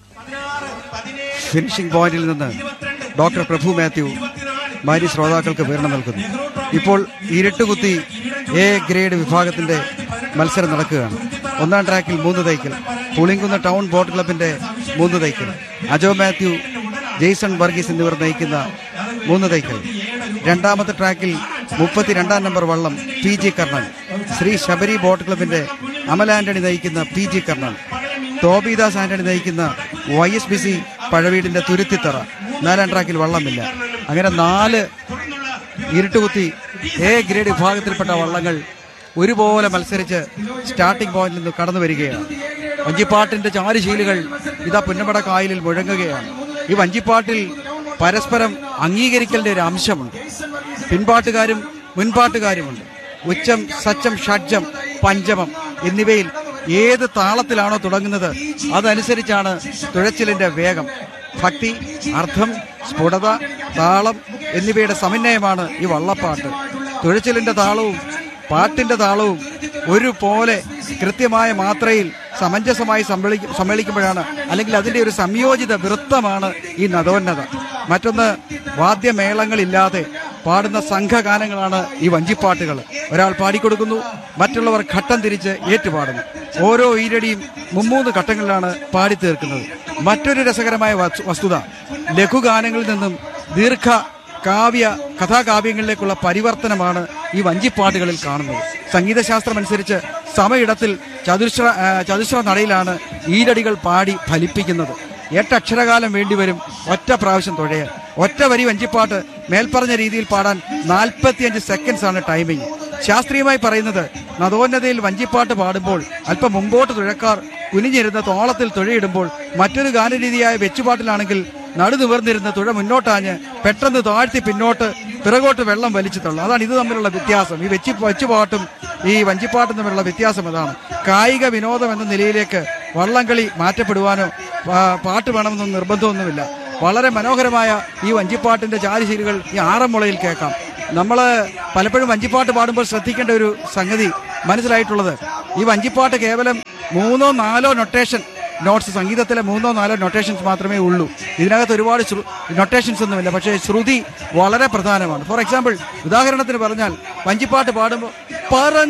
ഫിനിഷിംഗ് പോയിന്റിൽ നിന്ന് ഡോക്ടർ പ്രഭു മാത്യു മാരി ശ്രോതാക്കൾക്ക് വിവരണം നൽകുന്നു ഇപ്പോൾ ഇരുട്ടുകുത്തി എ ഗ്രേഡ് വിഭാഗത്തിന്റെ മത്സരം നടക്കുകയാണ് ഒന്നാം ട്രാക്കിൽ മൂന്ന് തൈക്കൽ പുളിങ്കുന്ന ടൗൺ ബോട്ട് ക്ലബിന്റെ മൂന്ന് തൈക്കൽ അജോ മാത്യു ജെയ്സൺ വർഗീസ് എന്നിവർ നയിക്കുന്ന മൂന്ന് തൈക്കൽ രണ്ടാമത്തെ ട്രാക്കിൽ മുപ്പത്തിരണ്ടാം നമ്പർ വള്ളം P G Karnan Shri Sabari boat ക്ലബിന്റെ അമൽ ആന്റണി നയിക്കുന്ന പി ജി കർണൻ ടോബിദാസ് ആന്റണി നയിക്കുന്ന വൈ എസ് ബി സി പഴവീടിന്റെ തുരുത്തിത്തറ നാലാം ട്രാക്കിൽ വള്ളമില്ല അങ്ങനെ നാല് ഇരുട്ടുകുത്തി എ ഗ്രേഡ് വിഭാഗത്തിൽപ്പെട്ട വള്ളങ്ങൾ ഒരുപോലെ മത്സരിച്ച് സ്റ്റാർട്ടിംഗ് പോയിന്റിൽ നിന്ന് കടന്നു വരികയാണ് വഞ്ചിപ്പാട്ടിന്റെ ചാരുശീലുകൾ ഇതാ പുന്നമട കായലിൽ മുഴങ്ങുകയാണ് ഈ വഞ്ചിപ്പാട്ടിൽ പരസ്പരം അംഗീകരിക്കലിന്റെ ഒരു അംശമുണ്ട് പിൻപാട്ടുകാരും മുൻപാട്ടുകാരുമുണ്ട് ഉച്ചം സച്ചം ഷഡ്ജം പഞ്ചമം എന്നിവയിൽ ഏത് താളത്തിലാണോ തുടങ്ങുന്നത് അതനുസരിച്ചാണ് തുഴച്ചിലിന്റെ വേഗം ഭക്തി അർത്ഥം സ്ഫുടത താളം എന്നിവയുടെ സമന്വയമാണ് ഈ വള്ളപ്പാട്ട് തുഴച്ചിലിന്റെ താളവും പാട്ടിന്റെ താളവും ഒരുപോലെ കൃത്യമായ മാത്രയിൽ സമഞ്ജസമായി സമ്മേളി- സമ്മേളിക്കുമ്പോഴാണ് അല്ലെങ്കിൽ അതിന്റെ ഒരു സംയോജിത വൃത്തമാണ് ഈ നദോന്നത മറ്റൊന്ന് വാദ്യമേളങ്ങളില്ലാതെ പാടുന്ന സംഘഗാനങ്ങളാണ് ഈ വഞ്ചിപ്പാട്ടുകൾ ഒരാൾ പാടിക്കൊടുക്കുന്നു മറ്റുള്ളവർ ഘട്ടം തിരിച്ച് ഏറ്റുപാടുന്നു ഓരോ ഈരടിയും മുമ്മൂന്ന് ഘട്ടങ്ങളിലാണ് പാടി തീർക്കുന്നത് മറ്റൊരു രസകരമായ വസ്തു- വസ്തുത ലഘുഗാനങ്ങളിൽ നിന്നും ദീർഘ കാവ്യ കഥാകാവ്യങ്ങളിലേക്കുള്ള പരിവർത്തനമാണ് ഈ വഞ്ചിപ്പാട്ടുകളിൽ കാണുന്നത് സംഗീതശാസ്ത്രമനുസരിച്ച് സമയിടത്തിൽ ചതുശ്ര ആ, ചതുശ്ര നടയിലാണ് ഈരടികൾ പാടി ഫലിപ്പിക്കുന്നത് എട്ടക്ഷരകാലം വേണ്ടിവരും ഒറ്റ പ്രാവശ്യം തുഴയാൻ ഒറ്റ വരി വഞ്ചിപ്പാട്ട് മേൽപ്പറഞ്ഞ രീതിയിൽ പാടാൻ നാൽപ്പത്തിയഞ്ച് സെക്കൻഡ്സ് ആണ് ടൈമിംഗ് ശാസ്ത്രീയമായി പറയുന്നത് നദോന്നതയിൽ വഞ്ചിപ്പാട്ട് പാടുമ്പോൾ അല്പം മുമ്പോട്ട് തുഴക്കാർ കുനിഞ്ഞിരുന്ന് തോളത്തിൽ തുഴയിടുമ്പോൾ മറ്റൊരു ഗാനരീതിയായ വെച്ചുപാട്ടിലാണെങ്കിൽ നടു നിവർന്നിരുന്ന് തുഴ മുന്നോട്ടാഞ്ഞ് പെട്ടെന്ന് താഴ്ത്തി പിന്നോട്ട് പിറകോട്ട് വെള്ളം വലിച്ചു തള്ളും അതാണ് ഇത് തമ്മിലുള്ള വ്യത്യാസം ഈ വെച്ചി വെച്ചുപാട്ടും ഈ വഞ്ചിപ്പാട്ടും തമ്മിലുള്ള വ്യത്യാസം അതാണ് കായിക വിനോദം എന്ന നിലയിലേക്ക് വള്ളംകളി മാറ്റപ്പെടുവാനോ പാ- പാട്ട് വേണമെന്നൊന്നും നിർബന്ധമൊന്നുമില്ല വളരെ മനോഹരമായ ഈ വഞ്ചിപ്പാട്ടിന്റെ ചാരിശീലുകൾ ഈ ആറന്മുളയിൽ കേൾക്കാം നമ്മൾ പലപ്പോഴും വഞ്ചിപ്പാട്ട് പാടുമ്പോൾ ശ്രദ്ധിക്കേണ്ട ഒരു സംഗതി മനസ്സിലായിട്ടുള്ളത് ഈ വഞ്ചിപ്പാട്ട് കേവലം മൂന്നോ നാലോ നൊട്ടേഷൻ നോട്ട്സ് സംഗീതത്തിലെ മൂന്നോ നാലോ നൊട്ടേഷൻസ് മാത്രമേ ഉള്ളൂ ഇതിനകത്ത് ഒരുപാട് നൊട്ടേഷൻസ് ഒന്നുമില്ല പക്ഷേ ശ്രുതി വളരെ പ്രധാനമാണ് ഫോർ എക്സാമ്പിൾ ഉദാഹരണത്തിന് പറഞ്ഞാൽ വഞ്ചിപ്പാട്ട് പാടുമ്പോൾ പറ